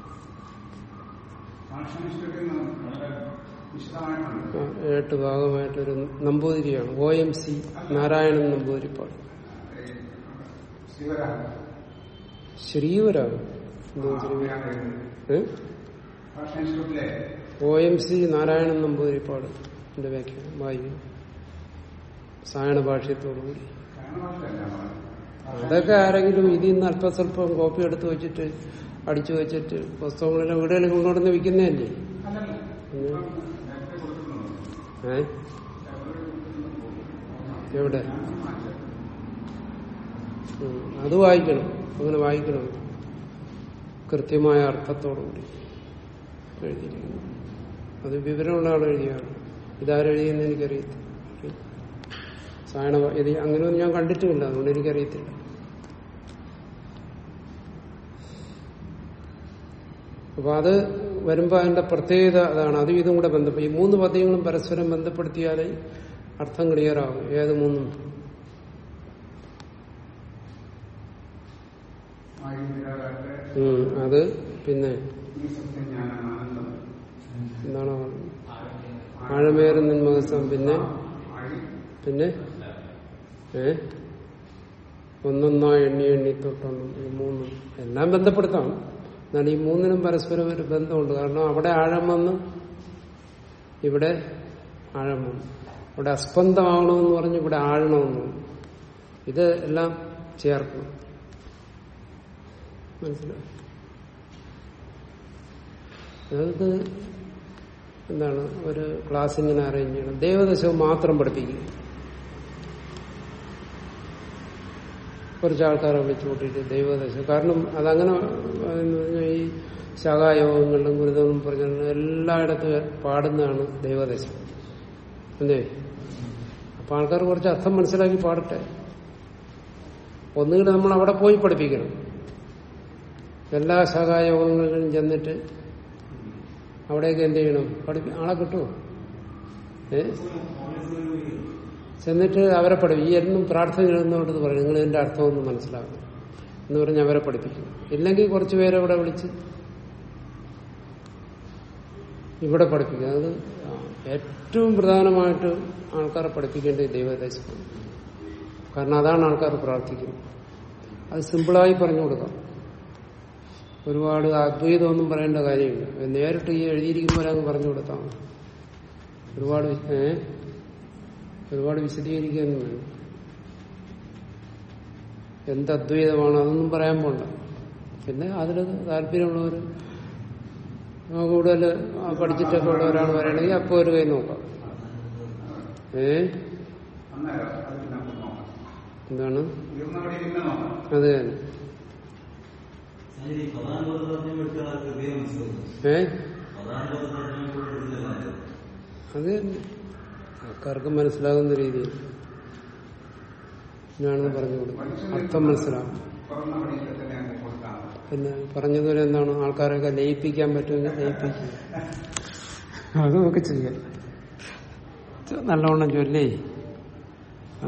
വിശദമായിട്ടുണ്ട് ആ, ഏട്ട് ഭാഗമായിട്ടൊരു നമ്പൂതിരിയാണ് O M C Narayanan Namboothiripad Sivaraman ശ്രീവരാണ് എന്തോ ശ്രീ ഏ ഭാഷ ഇൻസ്റ്റിറ്റ്യൂട്ടിലെ O M C Narayanan Namboothiripad എന്റെ വ്യാഖ്യാനം വായിക്കും സായണ ഭാഷ്യത്തോടുകൂടി ഭാഷയല്ല അതൊക്കെ ആരെങ്കിലും ഇതിൽ നിന്ന് അല്പസ്വല്പം കോപ്പി എടുത്ത് വെച്ചിട്ട് അടിച്ചു വെച്ചിട്ട് പുസ്തകങ്ങളെല്ലാം വീടുകളിൽ കൊണ്ടുവന്ന് വിൽക്കുന്നതല്ലേ അല്ലല്ല നേരത്തെ കൊടുക്കുന്നുണ്ട് ഏ എവിടെ ഉം. അത് വായിക്കണം അങ്ങനെ വായിക്കണം കൃത്യമായ അർത്ഥത്തോടുകൂടി എഴുതിയിരിക്കുന്നു അത് വിവരമുള്ള ആൾ എഴുതിയാണ് ഇതാരെഴുതിയെന്ന് എനിക്കറിയത്തില്ല സായണ ഇത് അങ്ങനെയൊന്നും ഞാൻ കണ്ടിട്ടുമില്ല അതുകൊണ്ട് എനിക്കറിയത്തില്ല അപ്പൊ അത് വരുമ്പോ അതിന്റെ പ്രത്യേകത അതാണ് അതും ഇതും കൂടെ ബന്ധപ്പെട്ട് ഈ മൂന്ന് പദ്യങ്ങളും പരസ്പരം ബന്ധപ്പെടുത്തിയാലേ അർത്ഥം ക്ലിയർ ആകും ഏത് മൂന്നും ആയുർവേദത്തെ ഉം, അത് പിന്നെ ഈ സത്യജ്ഞാനം ആനന്ദം എന്താണ് പറഞ്ഞത്? ആഴമേറുന്ന മഹസം പിന്നെ ആഴി പിന്നെ ഏ ഒന്നൊന്നായി എണ്ണി എണ്ണി തൊട്ടൊന്നും ഈ മൂന്നും എല്ലാം ബന്ധപ്പെടുത്താം എന്നാൽ ഈ മൂന്നിനും പരസ്പരം ഒരു ബന്ധമുണ്ട് കാരണം അവിടെ ആഴം വന്ന് ഇവിടെ ആഴം വന്നു അവിടെ അസ്പന്ദമാകണമെന്ന് പറഞ്ഞ് ഇവിടെ ആഴണമെന്ന് പറഞ്ഞു ഇത് എല്ലാം ചേർക്കണം മനസ്സിലായി അതായത് എന്താണ് ഒരു ക്ലാസ് ഇങ്ങനെ അറേഞ്ച് ചെയ്യണം ദേവദശവും മാത്രം പഠിപ്പിക്കുക കുറച്ച് ആൾക്കാരെ വിളിച്ചു കൂട്ടിയിട്ട് ദൈവദശ കാരണം അതങ്ങനെ എന്ന് പറഞ്ഞാൽ ഈ ശാഖായോഗങ്ങളിലും ഗുരുതവും പറഞ്ഞ എല്ലായിടത്തും പാടുന്നതാണ് ദൈവദശ അല്ലേ അപ്പൊ ആൾക്കാർ കുറച്ച് അർത്ഥം മനസ്സിലാക്കി പാടട്ടെ ഒന്നുകിൽ നമ്മൾ അവിടെ പോയി പഠിപ്പിക്കണം എല്ലാ ശാഖായോഗങ്ങളിലും ചെന്നിട്ട് അവിടേക്ക് എന്ത് ചെയ്യണം പഠിപ്പി ആളെ കിട്ടുമോ ഏ ചെന്നിട്ട് അവരെ പഠിപ്പിക്കും ഈ എന്നും പ്രാർത്ഥന എഴുതുന്നതുകൊണ്ട് ഇത് പറയും നിങ്ങൾ ഇതിന്റെ അർത്ഥമൊന്ന് മനസ്സിലാക്കണം എന്ന് പറഞ്ഞ് അവരെ പഠിപ്പിക്കും ഇല്ലെങ്കിൽ കുറച്ചു പേരെ ഇവിടെ വിളിച്ച് ഇവിടെ പഠിപ്പിക്കും അത് ഏറ്റവും പ്രധാനമായിട്ട് ആൾക്കാരെ പഠിപ്പിക്കേണ്ടത് ദൈവദേശമാണ് കാരണം അതാണ് ആൾക്കാർ പ്രാർത്ഥിക്കുന്നത് അത് സിമ്പിളായി പറഞ്ഞു കൊടുക്കാം ഒരുപാട് അദ്വൈതമൊന്നും പറയേണ്ട കാര്യമില്ല നേരിട്ട് ഈ എഴുതിയിരിക്കുമ്പോൾ അങ്ങ് പറഞ്ഞു കൊടുത്താൽ മതി. ഒരുപാട് വി- ഏ ഒരുപാട് വിശദീകരിക്കുകയൊന്നും വേണം എന്ത് അദ്വൈതമാണ് അതൊന്നും പറയാൻ പോണ്ട പിന്നെ അതിൽ താല്പര്യമുള്ളവർ കൂടുതൽ പഠിച്ചിട്ടൊക്കെ ഉള്ളവരാണ് പറയണമെങ്കിൽ അപ്പോൾ ഒരു കൈ നോക്കാം ഏ അന്നേരം അത് പിന്നെ നമുക്ക് നോക്കാം എന്താണ് ഉയർന്നവിടെ പിന്നെ നോക്കാം അത് തന്നെ അതിന് ഈ പ്രധാന തർജ്ജമ എടുക്കാൻ ആൾക്ക് വേഗം മനസ്സിലാക്കും ഏ പ്രധാന തർജ്ജമ കൂടെ എടുക്കുന്നില്ല അത് ആൾക്കാർക്ക് മനസ്സിലാകുന്ന രീതിയിൽ ഞാനെന്ന് പറഞ്ഞു കൊടുക്കും അർത്ഥം മനസ്സിലാവും തുറന്ന വഴിയിൽ തന്നെ അങ്ങ് കൊടുക്കാം പിന്നെ പറഞ്ഞതുപോലെ എന്താണ് ആൾക്കാരൊക്കെ ലയിപ്പിക്കാൻ പറ്റുമെങ്കിൽ ലയിപ്പിക്കുക അതുമൊക്കെ ചെയ്യാം നല്ലവണ്ണം ചൊല്ലേ